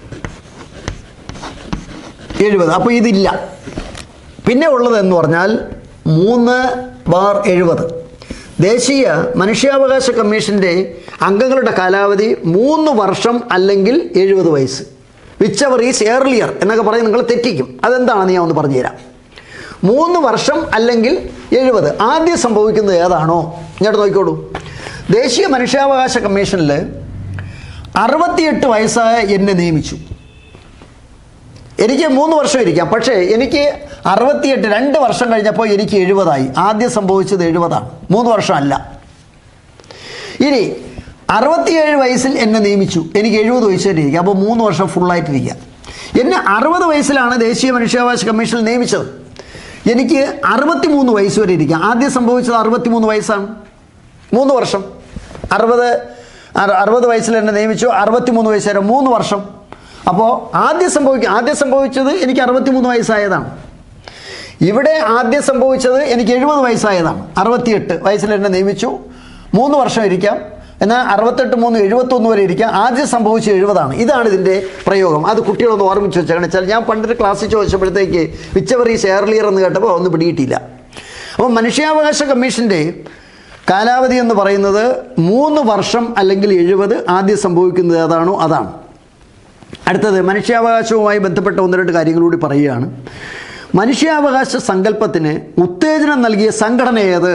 എഴുപത് അപ്പോൾ ഇതില്ല പിന്നെ ഉള്ളത് എന്ന് പറഞ്ഞാൽ മൂന്ന് ബാർ എഴുപത് ദേശീയ മനുഷ്യാവകാശ കമ്മീഷൻ്റെ അംഗങ്ങളുടെ കാലാവധി മൂന്ന് വർഷം അല്ലെങ്കിൽ എഴുപത് വയസ്സ് വിച്ച് അവർ ഈസ് ഏർലിയർ എന്നൊക്കെ പറഞ്ഞ് നിങ്ങൾ തെറ്റിക്കും അതെന്താണെന്ന് ഞാൻ ഒന്ന് പറഞ്ഞുതരാം മൂന്ന് വർഷം അല്ലെങ്കിൽ എഴുപത് ആദ്യം സംഭവിക്കുന്നത് ഏതാണോ ഇങ്ങോട്ട് നോക്കിക്കോളൂ ദേശീയ മനുഷ്യാവകാശ കമ്മീഷനിൽ അറുപത്തിയെട്ട് വയസ്സായ എന്നെ നിയമിച്ചു എനിക്ക് മൂന്ന് വർഷം ഇരിക്കാം പക്ഷേ എനിക്ക് അറുപത്തിയെട്ട് രണ്ട് വർഷം കഴിഞ്ഞപ്പോൾ എനിക്ക് എഴുപതായി ആദ്യം സംഭവിച്ചത് എഴുപതാണ് മൂന്ന് വർഷമല്ല ഇനി അറുപത്തിയേഴ് വയസ്സിൽ എന്നെ നിയമിച്ചു എനിക്ക് എഴുപത് വയസ്സ് വരെ ഇരിക്കാം അപ്പോൾ മൂന്ന് വർഷം ഫുള്ളായിട്ടിരിക്കാം എന്നെ അറുപത് വയസ്സിലാണ് ദേശീയ മനുഷ്യാവകാശ കമ്മീഷനിൽ നിയമിച്ചത് എനിക്ക് അറുപത്തി മൂന്ന് വയസ്സ് വരെ ഇരിക്കാം ആദ്യം സംഭവിച്ചത് അറുപത്തി മൂന്ന് വയസ്സാണ് മൂന്ന് വർഷം അറുപത് അറു- അറുപത് വയസ്സിൽ എന്നെ നിയമിച്ചു അറുപത്തി മൂന്ന് വയസ്സ് വരെ മൂന്ന് വർഷം അപ്പോൾ ആദ്യം സംഭവിക്കുക ആദ്യം സംഭവിച്ചത് എനിക്ക് അറുപത്തി മൂന്ന് വയസ്സായതാണ് ഇവിടെ ആദ്യം സംഭവിച്ചത് എനിക്ക് എഴുപത് വയസ്സായതാണ് അറുപത്തിയെട്ട് വയസ്സിൽ എന്നെ നിയമിച്ചു മൂന്ന് വർഷം ഇരിക്കാം എന്നാൽ അറുപത്തെട്ട് മൂന്ന് എഴുപത്തൊന്ന് വരെ ഇരിക്കാം ആദ്യം സംഭവിച്ചത് എഴുപതാണ് ഇതാണ് ഇതിൻ്റെ പ്രയോഗം അത് കുട്ടികളൊന്ന് ഓർമ്മിച്ച് വെച്ചേക്കണം വെച്ചാൽ ഞാൻ പണ്ടൊരു ക്ലാസ്സിൽ ചോദിച്ചപ്പോഴത്തേക്ക് വിച്ചവർ ഈ ഷെയർലിയർ എന്ന് കേട്ടപ്പോൾ ഒന്നും പിടിയിട്ടില്ല അപ്പോൾ മനുഷ്യാവകാശ കമ്മീഷൻ്റെ കാലാവധി എന്ന് പറയുന്നത് മൂന്ന് വർഷം അല്ലെങ്കിൽ എഴുപത് ആദ്യം സംഭവിക്കുന്നത് ഏതാണോ അതാണ് അടുത്തത് മനുഷ്യാവകാശവുമായി ബന്ധപ്പെട്ട ഒന്ന് രണ്ട് കാര്യങ്ങൾ കൂടി പറയുകയാണ് മനുഷ്യാവകാശ സങ്കല്പത്തിന് ഉത്തേജനം നൽകിയ സംഘടന ഏത്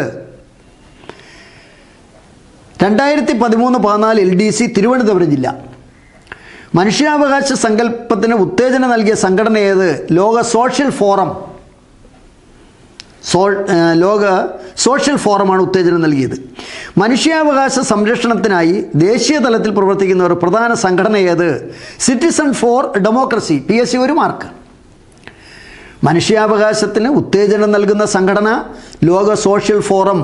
രണ്ടായിരത്തി പതിമൂന്ന് പതിനാല് എൽ ഡി സി തിരുവനന്തപുരം ജില്ല മനുഷ്യാവകാശ സങ്കല്പത്തിന് ഉത്തേജനം നൽകിയ സംഘടന ഏത് ലോക സോഷ്യൽ ഫോറം സോ ഏഹ് ലോക സോഷ്യൽ ഫോറമാണ് ഉത്തേജനം നൽകിയത് മനുഷ്യാവകാശ സംരക്ഷണത്തിനായി ദേശീയ തലത്തിൽ പ്രവർത്തിക്കുന്ന ഒരു പ്രധാന സംഘടന ഏത് citizen for democracy P S C ഒരു മാർക്ക് മനുഷ്യാവകാശത്തിന് ഉത്തേജനം നൽകുന്ന സംഘടന ലോക സോഷ്യൽ ഫോറം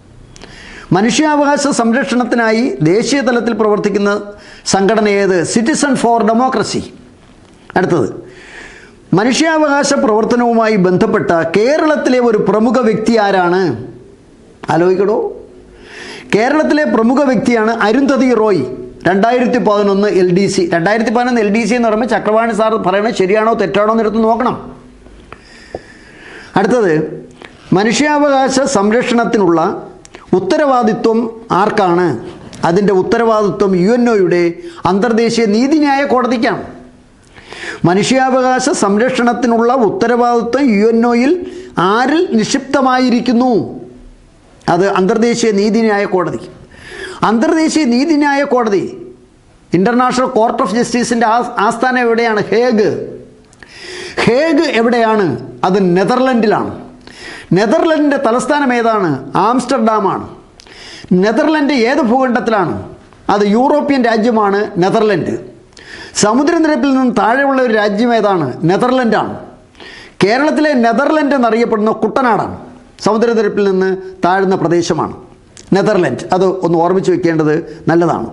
മനുഷ്യാവകാശ സംരക്ഷണത്തിനായി ദേശീയ തലത്തിൽ പ്രവർത്തിക്കുന്ന സംഘടന ഏത് സിറ്റിസൺ ഫോർ ഡെമോക്രസി അടുത്തത് മനുഷ്യാവകാശ പ്രവർത്തനവുമായി ബന്ധപ്പെട്ട കേരളത്തിലെ ഒരു പ്രമുഖ വ്യക്തി ആരാണ് ആലോചിക്കടോ കേരളത്തിലെ പ്രമുഖ വ്യക്തിയാണ് അരുന്ധതി റോയ് രണ്ടായിരത്തി പതിനൊന്ന് എൽ ഡി സി രണ്ടായിരത്തി പതിനൊന്ന് എൽ ഡി സി എന്ന് പറയുമ്പോൾ ചക്രവാണി സാർ പറയണത് ശരിയാണോ തെറ്റാണോ എന്നെടുത്ത് നോക്കണം അടുത്തത് മനുഷ്യാവകാശ സംരക്ഷണത്തിനുള്ള ഉത്തരവാദിത്വം ആർക്കാണ് അതിൻ്റെ ഉത്തരവാദിത്വം യു എൻ ഒയുടെ അന്തർദേശീയ നീതിന്യായ കോടതിക്കാണ് മനുഷ്യാവകാശ സംരക്ഷണത്തിനുള്ള ഉത്തരവാദിത്വം യു എൻ ഒയിൽ ആരിൽ നിക്ഷിപ്തമായിരിക്കുന്നു അത് അന്തർദേശീയ നീതിന്യായ കോടതി അന്തർദേശീയ നീതിന്യായ കോടതി ഇൻ്റർനാഷണൽ കോർട്ട് ഓഫ് ജസ്റ്റിസിൻ്റെ ആ ആസ്ഥാനം എവിടെയാണ് ഹേഗ് ഹേഗ് എവിടെയാണ് അത് നെതർലൻഡിലാണ് നെതർലൻഡിൻ്റെ തലസ്ഥാനം ഏതാണ് ആംസ്റ്റർഡാമാണ് നെതർലൻഡ് ഏത് ഭൂഖണ്ഡത്തിലാണ് അത് യൂറോപ്യൻ രാജ്യമാണ് നെതർലൻഡ് സമുദ്രനിരപ്പിൽ നിന്നും താഴെയുള്ള ഒരു രാജ്യം ഏതാണ് നെതർലൻഡാണ് കേരളത്തിലെ നെതർലൻഡ് എന്നറിയപ്പെടുന്ന കുട്ടനാടാണ് സമുദ്രനിരപ്പിൽ നിന്ന് താഴ്ന്ന പ്രദേശമാണ് നെതർലൻഡ് അത് ഒന്ന് ഓർമ്മിച്ച് വെക്കേണ്ടത് നല്ലതാണ്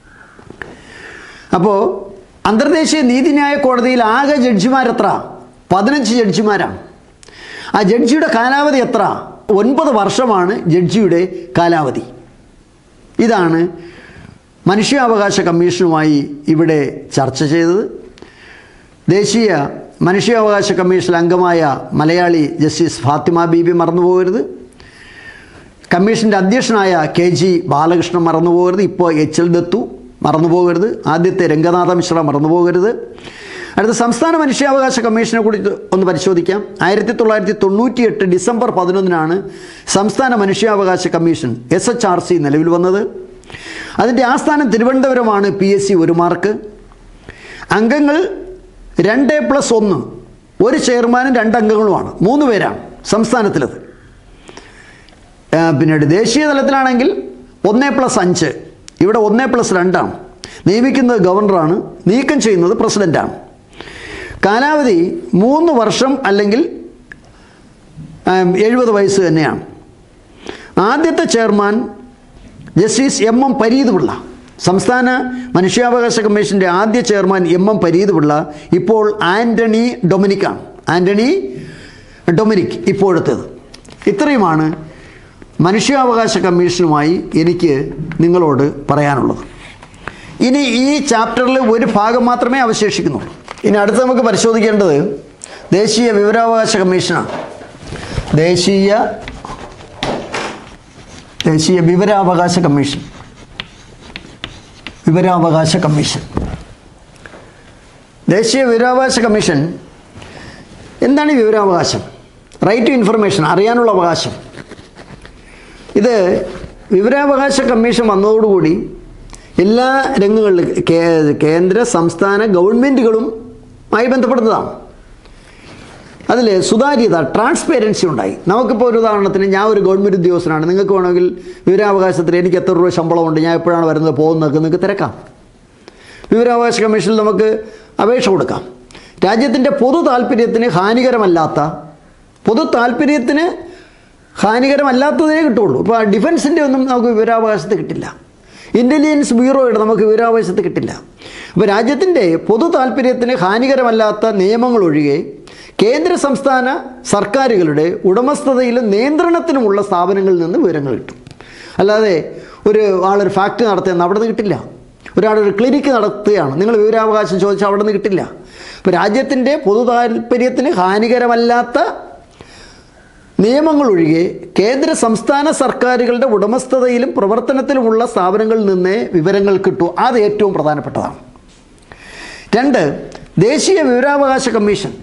അപ്പോൾ അന്തർദേശീയ നീതിന്യായ കോടതിയിൽ ആകെ ജഡ്ജിമാരെത്ര പതിനഞ്ച് ജഡ്ജിമാരാണ് ആ ജഡ്ജിയുടെ കാലാവധി എത്ര ഒൻപത് വർഷമാണ് ജഡ്ജിയുടെ കാലാവധി ഇതാണ് മനുഷ്യാവകാശ കമ്മീഷനുമായി ഇവിടെ ചർച്ച ചെയ്തത് ദേശീയ മനുഷ്യാവകാശ കമ്മീഷൻ അംഗമായ മലയാളി ജസ്റ്റിസ് ഫാത്തിമ ബീബി മറന്നുപോകരുത് കമ്മീഷൻ്റെ അധ്യക്ഷനായ കെ ജി ബാലകൃഷ്ണൻ മറന്നുപോകരുത് ഇപ്പോൾ എച്ച് എൽ ദത്തു മറന്നുപോകരുത് ആദ്യത്തെ രംഗനാഥ മിശ്ര മറന്നുപോകരുത് അടുത്ത സംസ്ഥാന മനുഷ്യാവകാശ കമ്മീഷനെ കൂടി ഒന്ന് പരിശോധിക്കാം ആയിരത്തി തൊള്ളായിരത്തി തൊണ്ണൂറ്റി എട്ട് ഡിസംബർ പതിനൊന്നിനാണ് സംസ്ഥാന മനുഷ്യാവകാശ കമ്മീഷൻ എസ് എച്ച് ആർ സി നിലവിൽ വന്നത് അതിൻ്റെ ആസ്ഥാനം തിരുവനന്തപുരമാണ് പി എസ് സി ഒരു മാർക്ക് അംഗങ്ങൾ രണ്ട് പ്ലസ് ഒന്ന് ഒരു ചെയർമാനും രണ്ട് അംഗങ്ങളുമാണ് മൂന്ന് പേരാണ് സംസ്ഥാനത്തിലത് ആ, പിന്നീട് ദേശീയ തലത്തിലാണെങ്കിൽ ഒന്ന് പ്ലസ് അഞ്ച് ഇവിടെ ഒന്ന് പ്ലസ് രണ്ടാണ് നിയമിക്കുന്നത് ഗവർണറാണ് നീക്കം ചെയ്യുന്നത് പ്രസിഡൻ്റാണ് കാലാവധി മൂന്ന് വർഷം അല്ലെങ്കിൽ എഴുപത് വയസ്സ് തന്നെയാണ് ആദ്യത്തെ chairman justice M M Pareeth Pillai സംസ്ഥാന മനുഷ്യാവകാശ കമ്മീഷൻ്റെ ആദ്യ chairman M M Pareeth Pillai ഇപ്പോൾ ആൻ്റണി ഡൊമിനിക്കാണ് ആൻ്റണി ഡൊമിനിക് ഇപ്പോഴത്തേത് ഇത്രയുമാണ് മനുഷ്യാവകാശ കമ്മീഷനുമായി എനിക്ക് നിങ്ങളോട് പറയാനുള്ളത് ഇനി ഈ ചാപ്റ്ററിൽ ഒരു ഭാഗം മാത്രമേ അവശേഷിക്കുന്നുള്ളൂ ഇനി അടുത്ത് നമുക്ക് പരിശോധിക്കേണ്ടത് ദേശീയ വിവരാവകാശ കമ്മീഷനാണ് ദേശീയ ദേശീയ വിവരാവകാശ കമ്മീഷൻ വിവരാവകാശ കമ്മീഷൻ ദേശീയ വിവരാവകാശ കമ്മീഷൻ എന്താണ് ഈ വിവരാവകാശം റൈറ്റ് ടു ഇൻഫർമേഷൻ അറിയാനുള്ള അവകാശം ഇത് വിവരാവകാശ കമ്മീഷൻ വന്നതോടുകൂടി എല്ലാ രംഗങ്ങളിലും കേ- കേന്ദ്ര സംസ്ഥാന ഗവൺമെൻറ്റുകളുമായി ബന്ധപ്പെടുന്നതാണ് അതിൽ സുതാര്യത ട്രാൻസ്പെറൻസി ഉണ്ടായി നമുക്കിപ്പോൾ ഒരു ഉദാഹരണത്തിന് ഞാൻ ഒരു ഗവൺമെൻറ് ഉദ്യോഗസ്ഥനാണ് നിങ്ങൾക്ക് വേണമെങ്കിൽ വിവരാവകാശത്തിൽ എനിക്ക് എത്ര രൂപ ശമ്പളമുണ്ട് ഞാൻ എപ്പോഴാണ് വരുന്നത് പോകുന്നതൊക്കെ നിങ്ങൾക്ക് തിരക്കാം വിവരാവകാശ കമ്മീഷനിൽ നമുക്ക് അപേക്ഷ കൊടുക്കാം രാജ്യത്തിൻ്റെ പൊതു താല്പര്യത്തിന് ഹാനികരമല്ലാത്ത പൊതു താല്പര്യത്തിന് ഹാനികരമല്ലാത്തതിനേ കിട്ടുള്ളൂ ഇപ്പോൾ ഡിഫൻസിൻ്റെ ഒന്നും നമുക്ക് വിവരാവകാശത്ത് കിട്ടില്ല ഇൻ്റലിജൻസ് ബ്യൂറോയുടെ നമുക്ക് വിവരാവകാശത്ത് കിട്ടില്ല അപ്പോൾ രാജ്യത്തിൻ്റെ പൊതു താല്പര്യത്തിന് ഹാനികരമല്ലാത്ത നിയമങ്ങൾ ഒഴികെ കേന്ദ്ര സംസ്ഥാന സർക്കാരുകളുടെ ഉടമസ്ഥതയിലും നിയന്ത്രണത്തിനുമുള്ള സ്ഥാപനങ്ങളിൽ നിന്ന് വിവരങ്ങൾ കിട്ടും അല്ലാതെ ഒരു ആളൊരു ഫാക്ടറി നടത്തുന്ന അവിടെ നിന്ന് കിട്ടില്ല ഒരാളൊരു ക്ലിനിക്ക് നടത്തുകയാണ് നിങ്ങൾ വിവരാവകാശം ചോദിച്ചാൽ അവിടെ നിന്ന് കിട്ടില്ല അപ്പോൾ രാജ്യത്തിൻ്റെ പൊതു താല്പര്യത്തിന് ഹാനികരമല്ലാത്ത നിയമങ്ങൾ ഒഴികെ കേന്ദ്ര സംസ്ഥാന സർക്കാരുകളുടെ ഉടമസ്ഥതയിലും പ്രവർത്തനത്തിലുമുള്ള സ്ഥാപനങ്ങളിൽ നിന്നേ വിവരങ്ങൾ കിട്ടൂ അത് ഏറ്റവും പ്രധാനപ്പെട്ടതാണ് രണ്ട് ദേശീയ വിവരാവകാശ കമ്മീഷൻ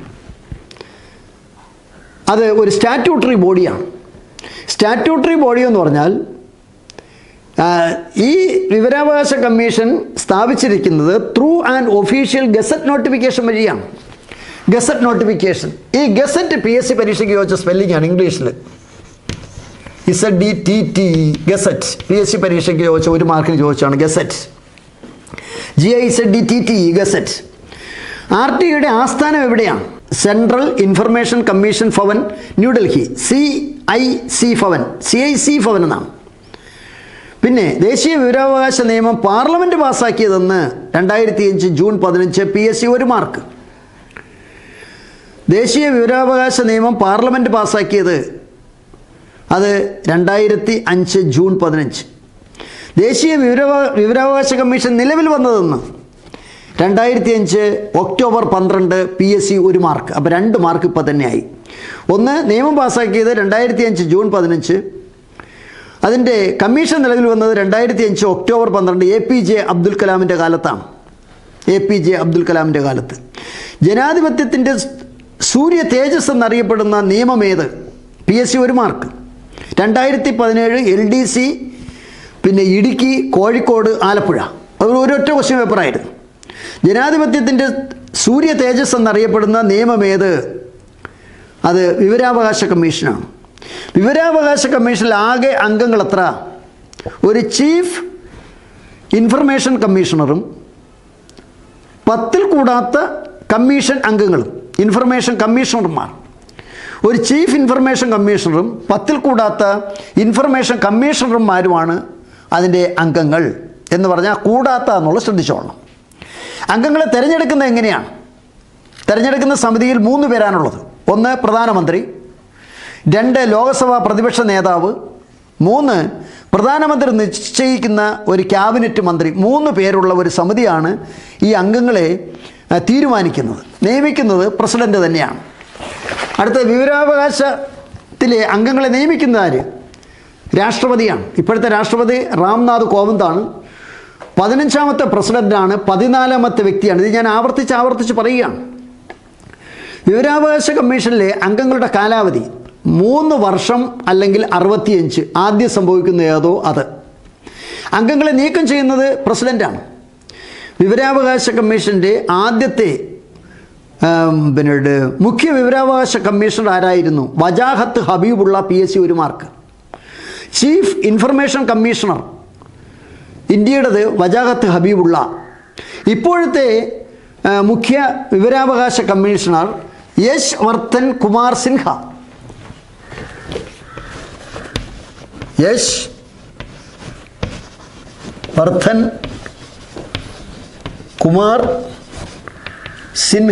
അത് ഒരു സ്റ്റാറ്റ്യൂട്ടറി ബോഡിയാണ് സ്റ്റാറ്റ്യൂട്ടറി ബോഡി എന്ന് പറഞ്ഞാൽ ആ, ഈ വിവരാവകാശ കമ്മീഷൻ സ്ഥാപിച്ചിരിക്കുന്നത് through and official gazette notification വഴിയാണ് ഗസറ്റ് നോട്ടിഫിക്കേഷൻ ഈ ഗസറ്റ് പി എസ് സി പരീക്ഷയ്ക്ക് ചോദിച്ച സ്പെല്ലിംഗ് ആണ് ഇംഗ്ലീഷിൽ Z D T T gazette P S C പരീക്ഷയ്ക്ക് ചോദിച്ച ഒരു മാർക്കിന് ചോദിച്ചാണ് gazette G I Z D T T gazette R T ഐയുടെ ആസ്ഥാനം എവിടെയാണ് central information commission Bhavan New Delhi C I C Bhavan C I C Bhavan എന്നാണ് പിന്നെ ദേശീയ വിവരാവകാശ നിയമം പാർലമെൻറ്റ് പാസ്സാക്കിയതെന്ന് രണ്ടായിരത്തി അഞ്ച് ജൂൺ പതിനഞ്ച് പി എസ് സി ഒരു മാർക്ക് ദേശീയ വിവരാവകാശ നിയമം പാർലമെൻറ്റ് പാസ്സാക്കിയത് അത് രണ്ടായിരത്തി അഞ്ച് ജൂൺ പതിനഞ്ച് ദേശീയ വിവരാവ വിവരാവകാശ കമ്മീഷൻ നിലവിൽ വന്നതെന്ന് രണ്ടായിരത്തി അഞ്ച് ഒക്ടോബർ പന്ത്രണ്ട് പി എസ് സി ഒരു മാർക്ക് അപ്പോൾ രണ്ട് മാർക്ക് ഇപ്പോൾ തന്നെയായി ഒന്ന് നിയമം പാസ്സാക്കിയത് രണ്ടായിരത്തി അഞ്ച് ജൂൺ പതിനഞ്ച് അതിൻ്റെ കമ്മീഷൻ നിലവിൽ വന്നത് രണ്ടായിരത്തി അഞ്ച് ഒക്ടോബർ പന്ത്രണ്ട് എ പി ജെ അബ്ദുൽ കലാമിൻ്റെ കാലത്താണ് എ പി ജെ അബ്ദുൽ കലാമിൻ്റെ കാലത്ത് ജനാധിപത്യത്തിൻ്റെ സൂര്യ തേജസ് എന്നറിയപ്പെടുന്ന നിയമമേത് പി എസ് സി ഒരു മാർക്ക് രണ്ടായിരത്തി പതിനേഴ് എൽ ഡി സി പിന്നെ ഇടുക്കി കോഴിക്കോട് ആലപ്പുഴ അത് ഒരൊറ്റ ക്വസ്റ്റ്യൻ പേപ്പറായിരുന്നു ജനാധിപത്യത്തിൻ്റെ സൂര്യ തേജസ് എന്നറിയപ്പെടുന്ന നിയമമേത് അത് വിവരാവകാശ കമ്മീഷനാണ് വിവരാവകാശ കമ്മീഷനിൽ ആകെ അംഗങ്ങൾ എത്ര ഒരു ചീഫ് ഇൻഫർമേഷൻ കമ്മീഷണറും പത്തിൽ കൂടാത്ത കമ്മീഷൻ അംഗങ്ങളും ഇൻഫർമേഷൻ കമ്മീഷണർമാർ ഒരു ചീഫ് ഇൻഫർമേഷൻ കമ്മീഷണറും പത്തിൽ കൂടാത്ത ഇൻഫർമേഷൻ കമ്മീഷണർമാരുമാണ് അതിൻ്റെ അംഗങ്ങൾ എന്ന് പറഞ്ഞാൽ കൂടാത്ത എന്നുള്ളത് ശ്രദ്ധിച്ചോളണം അംഗങ്ങളെ തിരഞ്ഞെടുക്കുന്നത് എങ്ങനെയാണ് തിരഞ്ഞെടുക്കുന്ന സമിതിയിൽ മൂന്ന് പേരാണുള്ളത് ഒന്ന് പ്രധാനമന്ത്രി രണ്ട് ലോകസഭാ പ്രതിപക്ഷ നേതാവ് മൂന്ന് പ്രധാനമന്ത്രി നിശ്ചയിക്കുന്ന ഒരു ക്യാബിനറ്റ് മന്ത്രി മൂന്ന് പേരുള്ള ഒരു സമിതിയാണ് ഈ അംഗങ്ങളെ ആ, തീരുമാനിക്കുന്നത് നിയമിക്കുന്നത് പ്രസിഡന്റ് തന്നെയാണ് അടുത്ത വിവരാവകാശത്തിലെ അംഗങ്ങളെ നിയമിക്കുന്ന ആര് രാഷ്ട്രപതിയാണ് ഇപ്പോഴത്തെ രാഷ്ട്രപതി രാംനാഥ് കോവിന്ദാണ് പതിനഞ്ചാമത്തെ പ്രസിഡന്റാണ് പതിനാലാമത്തെ വ്യക്തിയാണ് ഇത് ഞാൻ ആവർത്തിച്ച് ആവർത്തിച്ച് പറയുകയാണ് വിവരാവകാശ കമ്മീഷനിലെ അംഗങ്ങളുടെ കാലാവധി മൂന്ന് വർഷം അല്ലെങ്കിൽ അറുപത്തിയഞ്ച് ആദ്യം സംഭവിക്കുന്ന ഏതോ അത് അംഗങ്ങളെ നീക്കം ചെയ്യുന്നത് പ്രസിഡൻ്റാണ് വിവരാവകാശ കമ്മീഷൻ്റെ ആദ്യത്തെ ആം, പിന്നീട് മുഖ്യ വിവരാവകാശ കമ്മീഷണർ ആരായിരുന്നു Wajahat Habibullah P S C ഒരു മാർക്ക് ചീഫ് ഇൻഫർമേഷൻ കമ്മീഷണർ ഇന്ത്യയുടേത് വജാഹത്ത് ഹബീബുള്ള ഇപ്പോഴത്തെ ആ, മുഖ്യ വിവരാവകാശ കമ്മീഷണർ യശ് വർദ്ധൻ കുമാർ സിൻഹ യശ് വർദ്ധൻ കുമാർ സിൻഹ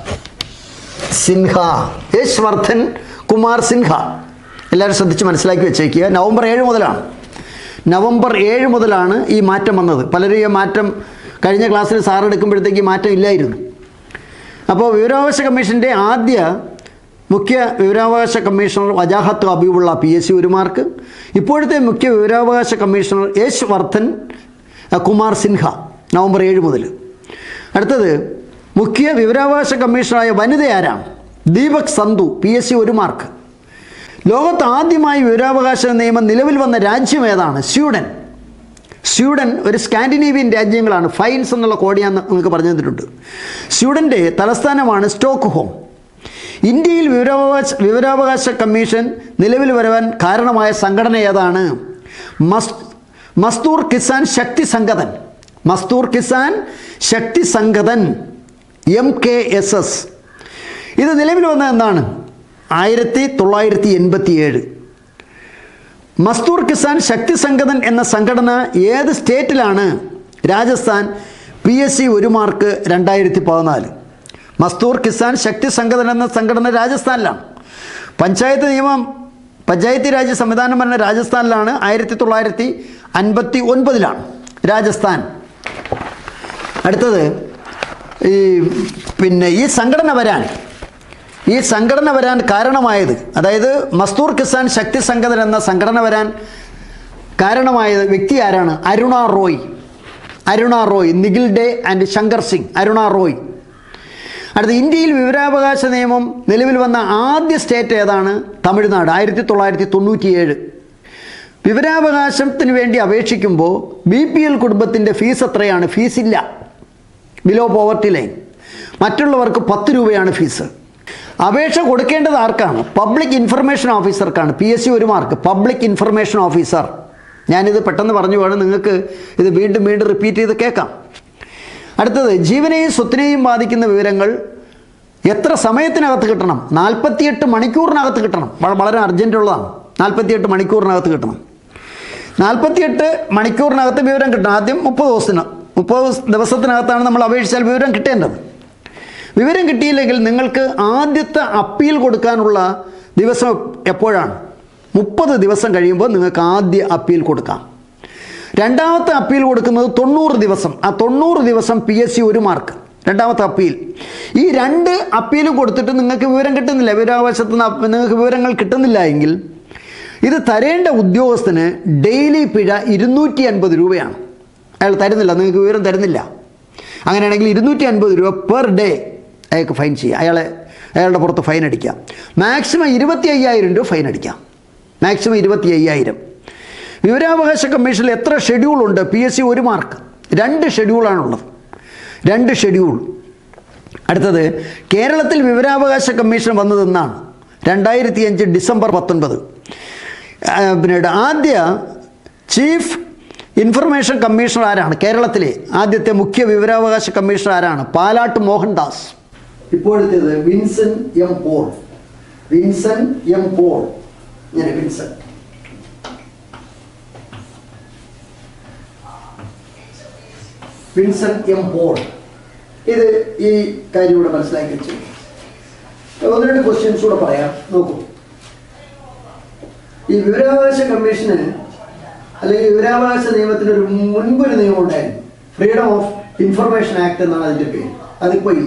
സിൻഹ യശ് വർദ്ധൻ കുമാർ സിൻഹ എല്ലാവരും ശ്രദ്ധിച്ച് മനസ്സിലാക്കി വെച്ചേക്കുക നവംബർ ഏഴ് മുതലാണ് നവംബർ ഏഴ് മുതലാണ് ഈ മാറ്റം വന്നത് പലരും ഈ മാറ്റം കഴിഞ്ഞ ക്ലാസ്സിൽ സാർ എടുക്കുമ്പോഴത്തേക്ക് ഈ മാറ്റം ഇല്ലായിരുന്നു അപ്പോൾ വിവരാവകാശ കമ്മീഷൻ്റെ ആദ്യ മുഖ്യ വിവരാവകാശ commissioner Wajahat Habibullah P S C ഒരു മാർക്ക് ഇപ്പോഴത്തെ മുഖ്യ വിവരാവകാശ കമ്മീഷണർ യശ് വർദ്ധൻ അഹ്, കുമാർ സിൻഹ നവംബർ ഏഴ് മുതൽ അടുത്തത് മുഖ്യ വിവരാവകാശ കമ്മീഷണറായ വനിത ആരാണ് Deepak Sandhu P S C ഒരു മാർക്ക് ലോകത്ത് ആദ്യമായി വിവരാവകാശ നിയമം നിലവിൽ വന്ന രാജ്യം ഏതാണ് സ്വീഡൻ സ്വീഡൻ ഒരു സ്കാൻഡിനേവിയൻ രാജ്യങ്ങളാണ് ഫൈൻസ് എന്നുള്ള കോഡ് ഞാൻ നിങ്ങൾക്ക് പറഞ്ഞു തന്നിട്ടുണ്ട് സ്വീഡൻ്റെ തലസ്ഥാനമാണ് സ്റ്റോക്ക് ഹോം ഇന്ത്യയിൽ വിവരാവകാശ വിവരാവകാശ കമ്മീഷൻ നിലവിൽ വരുവാൻ കാരണമായ സംഘടന ഏതാണ് മസ് Mazdoor Kisan Shakti Sangathan Mazdoor Kisan Shakti Sangathan M K S S ഇത് നിലവിൽ വന്നത് എന്താണ് ആയിരത്തി തൊള്ളായിരത്തി എൺപത്തി ഏഴ് മസ്തൂർ കിസാൻ ശക്തി സംഘടൻ എന്ന സംഘടന ഏത് സ്റ്റേറ്റിലാണ് രാജസ്ഥാൻ പി എസ് സി ഒരു മാർക്ക് രണ്ടായിരത്തി പതിനാല് മസ്തൂർ കിസാൻ ശക്തി സംഘടന എന്ന സംഘടന രാജസ്ഥാനിലാണ് പഞ്ചായത്ത് നിയമം പഞ്ചായത്തി രാജ് സംവിധാനം പറഞ്ഞ രാജസ്ഥാനിലാണ് ആയിരത്തി തൊള്ളായിരത്തി അൻപത്തി ഒൻപതിലാണ് രാജസ്ഥാൻ അടുത്തത് ഈ പിന്നെ ഈ സംഘടന വരാൻ ഈ സംഘടന വരാൻ കാരണമായത് അതായത് മസ്തൂർ കിസാൻ ശക്തി സംഘടന എന്ന സംഘടന വരാൻ കാരണമായത് വ്യക്തി ആരാണ് അരുണ റോയ് അരുണ റോയ് നിഖിൽ ഡേ ആൻഡ് ശങ്കർ സിംഗ് അരുണ റോയ് അടുത്ത ഇന്ത്യയിൽ വിവരാവകാശ നിയമം നിലവിൽ വന്ന ആദ്യ സ്റ്റേറ്റ് ഏതാണ് തമിഴ്നാട് ആയിരത്തി തൊള്ളായിരത്തി തൊണ്ണൂറ്റിയേഴ് വിവരാവകാശത്തിന് വേണ്ടി അപേക്ഷിക്കുമ്പോൾ ബി പി എൽ കുടുംബത്തിൻ്റെ ഫീസ് എത്രയാണ് ഫീസില്ല ബിലോ പോവർട്ടി ലൈൻ മറ്റുള്ളവർക്ക് പത്ത് രൂപയാണ് ഫീസ് അപേക്ഷ കൊടുക്കേണ്ടത് ആർക്കാണ് പബ്ലിക് ഇൻഫർമേഷൻ ഓഫീസർക്കാണ് പി എസ് സി ഒരു മാർക്ക് പബ്ലിക് ഇൻഫർമേഷൻ ഓഫീസർ ഞാനിത് പെട്ടെന്ന് പറഞ്ഞു വേണം നിങ്ങൾക്ക് ഇത് വീണ്ടും വീണ്ടും റിപ്പീറ്റ് ചെയ്ത് കേൾക്കാം അടുത്തത് ജീവനെയും സ്വത്തിനെയും ബാധിക്കുന്ന വിവരങ്ങൾ എത്ര സമയത്തിനകത്ത് കിട്ടണം നാൽപ്പത്തിയെട്ട് മണിക്കൂറിനകത്ത് കിട്ടണം വ- വളരെ അർജൻറ്റുള്ളതാണ് നാൽപ്പത്തിയെട്ട് മണിക്കൂറിനകത്ത് കിട്ടണം നാൽപ്പത്തിയെട്ട് മണിക്കൂറിനകത്ത് വിവരം കിട്ടണം ആദ്യം മുപ്പത് ദിവസത്തിന് മുപ്പത് ദിവസത്തിനകത്താണ് നമ്മൾ അപേക്ഷിച്ചാൽ വിവരം കിട്ടേണ്ടത് വിവരം കിട്ടിയില്ലെങ്കിൽ നിങ്ങൾക്ക് ആദ്യത്തെ അപ്പീൽ കൊടുക്കാനുള്ള ദിവസം എപ്പോഴാണ് മുപ്പത് ദിവസം കഴിയുമ്പോൾ നിങ്ങൾക്ക് ആദ്യ അപ്പീൽ കൊടുക്കാം രണ്ടാമത്തെ അപ്പീൽ കൊടുക്കുന്നത് തൊണ്ണൂറ് ദിവസം ആ തൊണ്ണൂറ് ദിവസം പി എസ് സി ഒരു മാർക്ക് രണ്ടാമത്തെ അപ്പീൽ ഈ രണ്ട് അപ്പീലും കൊടുത്തിട്ട് നിങ്ങൾക്ക് വിവരം കിട്ടുന്നില്ല വിവരാവകാശത്ത് നിന്ന് അപ്പ- നിങ്ങൾക്ക് വിവരങ്ങൾ കിട്ടുന്നില്ല എങ്കിൽ ഇത് തരേണ്ട ഉദ്യോഗസ്ഥന് ഡെയിലി പിഴ ഇരുന്നൂറ്റി അൻപത് രൂപയാണ് അയാൾ തരുന്നില്ല നിങ്ങൾക്ക് വിവരം തരുന്നില്ല അങ്ങനെയാണെങ്കിൽ ഇരുന്നൂറ്റി അൻപത് രൂപ പെർ ഡേ അയാൾക്ക് ഫൈൻ ചെയ്യാം അയാളെ അയാളുടെ പുറത്ത് ഫൈൻ അടിക്കാം മാക്സിമം ഇരുപത്തി അയ്യായിരം രൂപ ഫൈൻ അടിക്കാം മാക്സിമം ഇരുപത്തി അയ്യായിരം വിവരാവകാശ കമ്മീഷനിൽ എത്ര ഷെഡ്യൂളുണ്ട് പി എസ് സി ഒരു മാർക്ക് രണ്ട് ഷെഡ്യൂളാണുള്ളത് രണ്ട് ഷെഡ്യൂൾ അടുത്തത് കേരളത്തിൽ വിവരാവകാശ കമ്മീഷൻ വന്നതെന്നാണ് രണ്ടായിരത്തി അഞ്ച് ഡിസംബർ പത്തൊൻപത് ആ, പിന്നീട് ആദ്യ ചീഫ് ഇൻഫർമേഷൻ കമ്മീഷണർ ആരാണ് കേരളത്തിലെ ആദ്യത്തെ മുഖ്യ വിവരാവകാശ കമ്മീഷണർ ആരാണ് പാലാട്ട് മോഹൻദാസ് ഇപ്പോഴത്തേത് വിൻസൻ എം പോൾ വിൻസൻ എം പോൾ ഇങ്ങനെ വിൻസൻ വിൻസൻ എം പോൾ ഇത് ഈ കാര്യം ഇവിടെ മനസ്സിലാക്കി വെച്ചു ഒന്ന് രണ്ട് ക്വസ്റ്റ്യൻസ് കൂടെ പറയാം നോക്കൂ ഈ വിവരാവകാശ കമ്മീഷന് അല്ലെങ്കിൽ വിവരാവകാശ നിയമത്തിന് ഒരു മുൻപൊരു നിയമം ഉണ്ടായിരുന്നു ഫ്രീഡം ഓഫ് ഇൻഫർമേഷൻ ആക്ട് എന്നാണ് അതിന്റെ പേര് അതിപ്പോ ഇല്ല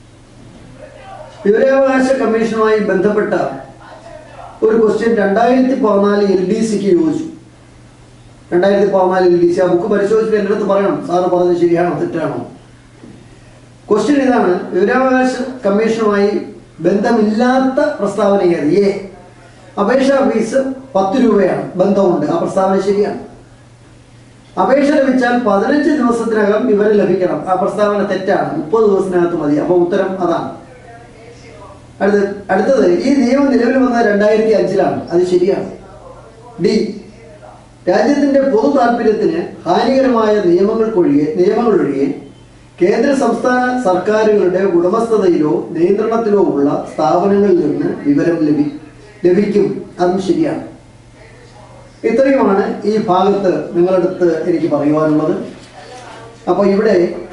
വിവരാവകാശ കമ്മീഷനുമായി ബന്ധപ്പെട്ട ഒരു ക്വസ്റ്റ്യൻ രണ്ടായിരത്തി പതിനാല് എൽ ഡി സിക്ക് യോജിച്ചു രണ്ടായിരത്തി പതിനാല് എൽ ഡി സി ആ ബുക്ക് പരിശോധിച്ചിട്ട് എൻ്റെ അടുത്ത് പറയണം സാറ് പറഞ്ഞത് ശരിയാണോ തെറ്റാണോ ക്വസ്റ്റ്യൻ ഇതാണ് വിവരാവകാശ കമ്മീഷനുമായി ബന്ധമില്ലാത്ത പ്രസ്താവന ഏത് എ അപേക്ഷാ ഫീസ് പത്ത് രൂപയാണ് ബന്ധമുണ്ട് ആ പ്രസ്താവന ശരിയാണ് അപേക്ഷ ലഭിച്ചാൽ പതിനഞ്ച് ദിവസത്തിനകം വിവരം ലഭിക്കണം ആ പ്രസ്താവന തെറ്റാണ് മുപ്പത് ദിവസത്തിനകത്ത് മതി അപ്പോൾ ഉത്തരം അതാണ് അടുത്ത അടുത്തത് ഈ നിയമം നിലവിൽ വന്നത് രണ്ടായിരത്തി അഞ്ചിലാണ് അത് ശരിയാണ് ഡി രാജ്യത്തിന്റെ പൊതു താല്പര്യത്തിന് ഹാനികരമായ നിയമങ്ങൾക്കൊഴികെ നിയമങ്ങളൊഴികെ കേന്ദ്ര സംസ്ഥാന സർക്കാരുകളുടെ ഉടമസ്ഥതയിലോ നിയന്ത്രണത്തിലോ ഉള്ള സ്ഥാപനങ്ങളിൽ നിന്ന് വിവരം ലഭി ലഭിക്കും അതും ശരിയാണ് ഇത്രയുമാണ് ഈ ഭാഗത്ത് നിങ്ങളടുത്ത് എനിക്ക് പറയുവാനുള്ളത് അപ്പോൾ ഇവിടെ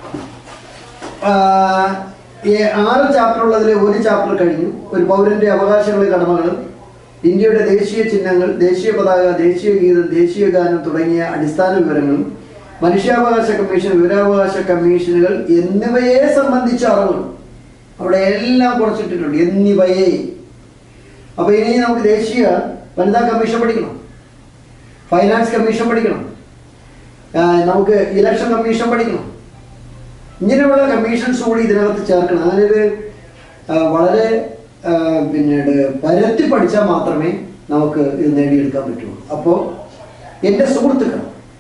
ആ, ഈ ആറ് ചാപ്റ്റർ ഉള്ളതിൽ ഒരു ചാപ്റ്റർ കഴിഞ്ഞു ഒരു പൗരന്റെ അവകാശങ്ങളും കടമകളും ഇന്ത്യയുടെ ദേശീയ ചിഹ്നങ്ങൾ ദേശീയ പതാക ദേശീയ ഗീതം ദേശീയ ഗാനം തുടങ്ങിയ അടിസ്ഥാന വിവരങ്ങളും മനുഷ്യാവകാശ കമ്മീഷൻ വിവരാവകാശ കമ്മീഷനുകൾ എന്നിവയെ സംബന്ധിച്ച അറിവുകൾ അവിടെ എല്ലാം കുറച്ചിട്ടിട്ടുണ്ട് എന്നിവയെ അപ്പൊ ഇനി നമുക്ക് ദേശീയ വനിതാ കമ്മീഷൻ പഠിക്കണം ഫൈനാൻസ് കമ്മീഷൻ പഠിക്കണം ആ, നമുക്ക് ഇലക്ഷൻ കമ്മീഷൻ പഠിക്കണം ഇങ്ങനെയുള്ള കമ്മീഷൻസ് കൂടി ഇതിനകത്ത് ചേർക്കണം അങ്ങനെ ഒരു ആ, വളരെ ആ, പിന്നീട് പരത്തി പഠിച്ചാൽ മാത്രമേ നമുക്ക് ഇത് നേടിയെടുക്കാൻ പറ്റുള്ളൂ അപ്പോൾ എൻ്റെ സുഹൃത്തുക്കൾ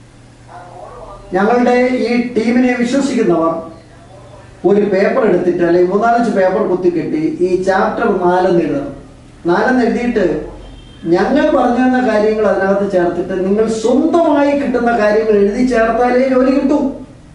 ഞങ്ങളുടെ ഈ ടീമിനെ വിശ്വസിക്കുന്നവർ ഒരു പേപ്പർ എടുത്തിട്ട് അല്ലെങ്കിൽ മൂന്നാലഞ്ച് പേപ്പർ കുത്തിക്കെട്ടി ഈ ചാപ്റ്റർ നാലെന്ന് എഴുതണം നാലെന്ന് എഴുതിയിട്ട് ഞങ്ങൾ പറഞ്ഞു തന്ന കാര്യങ്ങൾ അതിനകത്ത് ചേർത്തിട്ട് നിങ്ങൾ സ്വന്തമായി കിട്ടുന്ന കാര്യങ്ങൾ എഴുതി ചേർത്താലേ ജോലി കിട്ടും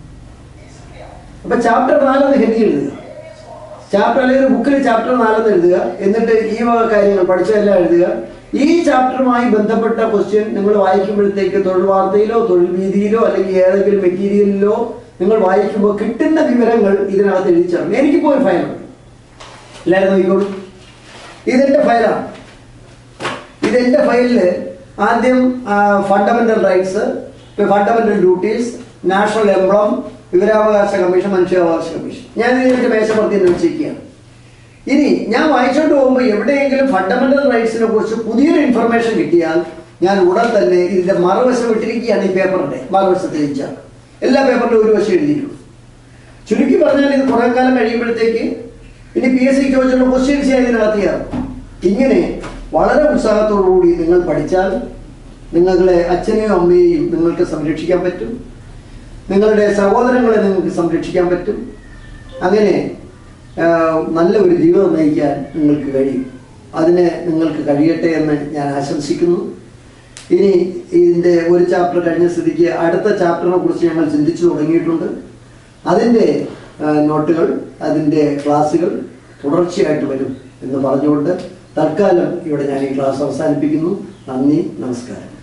അപ്പൊ ചാപ്റ്റർ നാലെന്ന് ഹെഡി എഴുതുക ചാപ്റ്റർ അല്ലെങ്കിൽ ഒരു ബുക്കിൽ ചാപ്റ്റർ നാലെന്ന് എഴുതുക എന്നിട്ട് ഈ വക കാര്യങ്ങൾ പഠിച്ചതെല്ലാം എഴുതുക ഈ ചാപ്റ്ററുമായി ബന്ധപ്പെട്ട ക്വസ്റ്റ്യൻ നിങ്ങൾ വായിക്കുമ്പോഴത്തേക്ക് തൊഴിൽ വാർത്തയിലോ തൊഴിൽ വീതിയിലോ അല്ലെങ്കിൽ ഏതെങ്കിലും മെറ്റീരിയലിലോ നിങ്ങൾ വായിക്കുമ്പോൾ കിട്ടുന്ന വിവരങ്ങൾ ഇതിനകത്ത് എഴുതി ചേർക്കണം എനിക്കിപ്പോൾ ഒരു ഫയലുണ്ട് എല്ലാവരും നോക്കിക്കോളൂ ഇതെന്റെ ഫയലാണ് ഇതെന്റെ ഫയലിൽ ആദ്യം fundamental rights fundamental duties national emblem വിവരാവകാശ കമ്മീഷൻ മനുഷ്യാവകാശ കമ്മീഷൻ ഞാൻ ഇതിന്റെ മേശപ്പുറത്ത് തന്നെ വെച്ചിരിക്കുകയാണ് ഇനി ഞാൻ വായിച്ചോണ്ട് പോകുമ്പോൾ എവിടെയെങ്കിലും ഫണ്ടമെന്റൽ റൈറ്റ്സിനെ കുറിച്ച് പുതിയൊരു ഇൻഫർമേഷൻ കിട്ടിയാൽ ഞാൻ ഉടൻ തന്നെ ഇതിന്റെ മറുവശം ഇട്ടിരിക്കുകയാണ് ഈ പേപ്പറിന്റെ മറുവശത്തിൽ വെച്ചാൽ എല്ലാ പേപ്പറിലും ഒരു വശം എഴുതിയിട്ടുള്ളൂ ചുരുക്കി പറഞ്ഞാൽ ഇത് കുറെ കാലം കഴിയുമ്പോഴത്തേക്ക് ഇനി പി എസ് സി ചോദിച്ചുള്ള ക്വസ്റ്റ്യൻസ് ഞാൻ ഇതിനകത്ത് ചേർക്കും ഇങ്ങനെ വളരെ ഉത്സാഹത്തോടുകൂടി നിങ്ങൾ പഠിച്ചാൽ നിങ്ങളുടെ അച്ഛനെയും അമ്മയെയും നിങ്ങൾക്ക് സംരക്ഷിക്കാൻ പറ്റും നിങ്ങളുടെ സഹോദരങ്ങളെ നിങ്ങൾക്ക് സംരക്ഷിക്കാൻ പറ്റും അങ്ങനെ ആ, നല്ല ഒരു ജീവിതം നയിക്കാൻ നിങ്ങൾക്ക് കഴിയും അതിന് നിങ്ങൾക്ക് കഴിയട്ടെ എന്ന് ഞാൻ ആശംസിക്കുന്നു ഇനി ഇതിൻ്റെ ഒരു ചാപ്റ്റർ കഴിഞ്ഞ സ്ഥിതിക്ക് അടുത്ത ചാപ്റ്ററിനെ കുറിച്ച് ഞങ്ങൾ ചിന്തിച്ചു തുടങ്ങിയിട്ടുണ്ട് അതിൻ്റെ ആ, നോട്ടുകൾ അതിൻ്റെ ക്ലാസ്സുകൾ തുടർച്ചയായിട്ട് വരും എന്ന് പറഞ്ഞുകൊണ്ട് തൽക്കാലം ഇവിടെ ഞാൻ ഈ ക്ലാസ് അവസാനിപ്പിക്കുന്നു നന്ദി നമസ്കാരം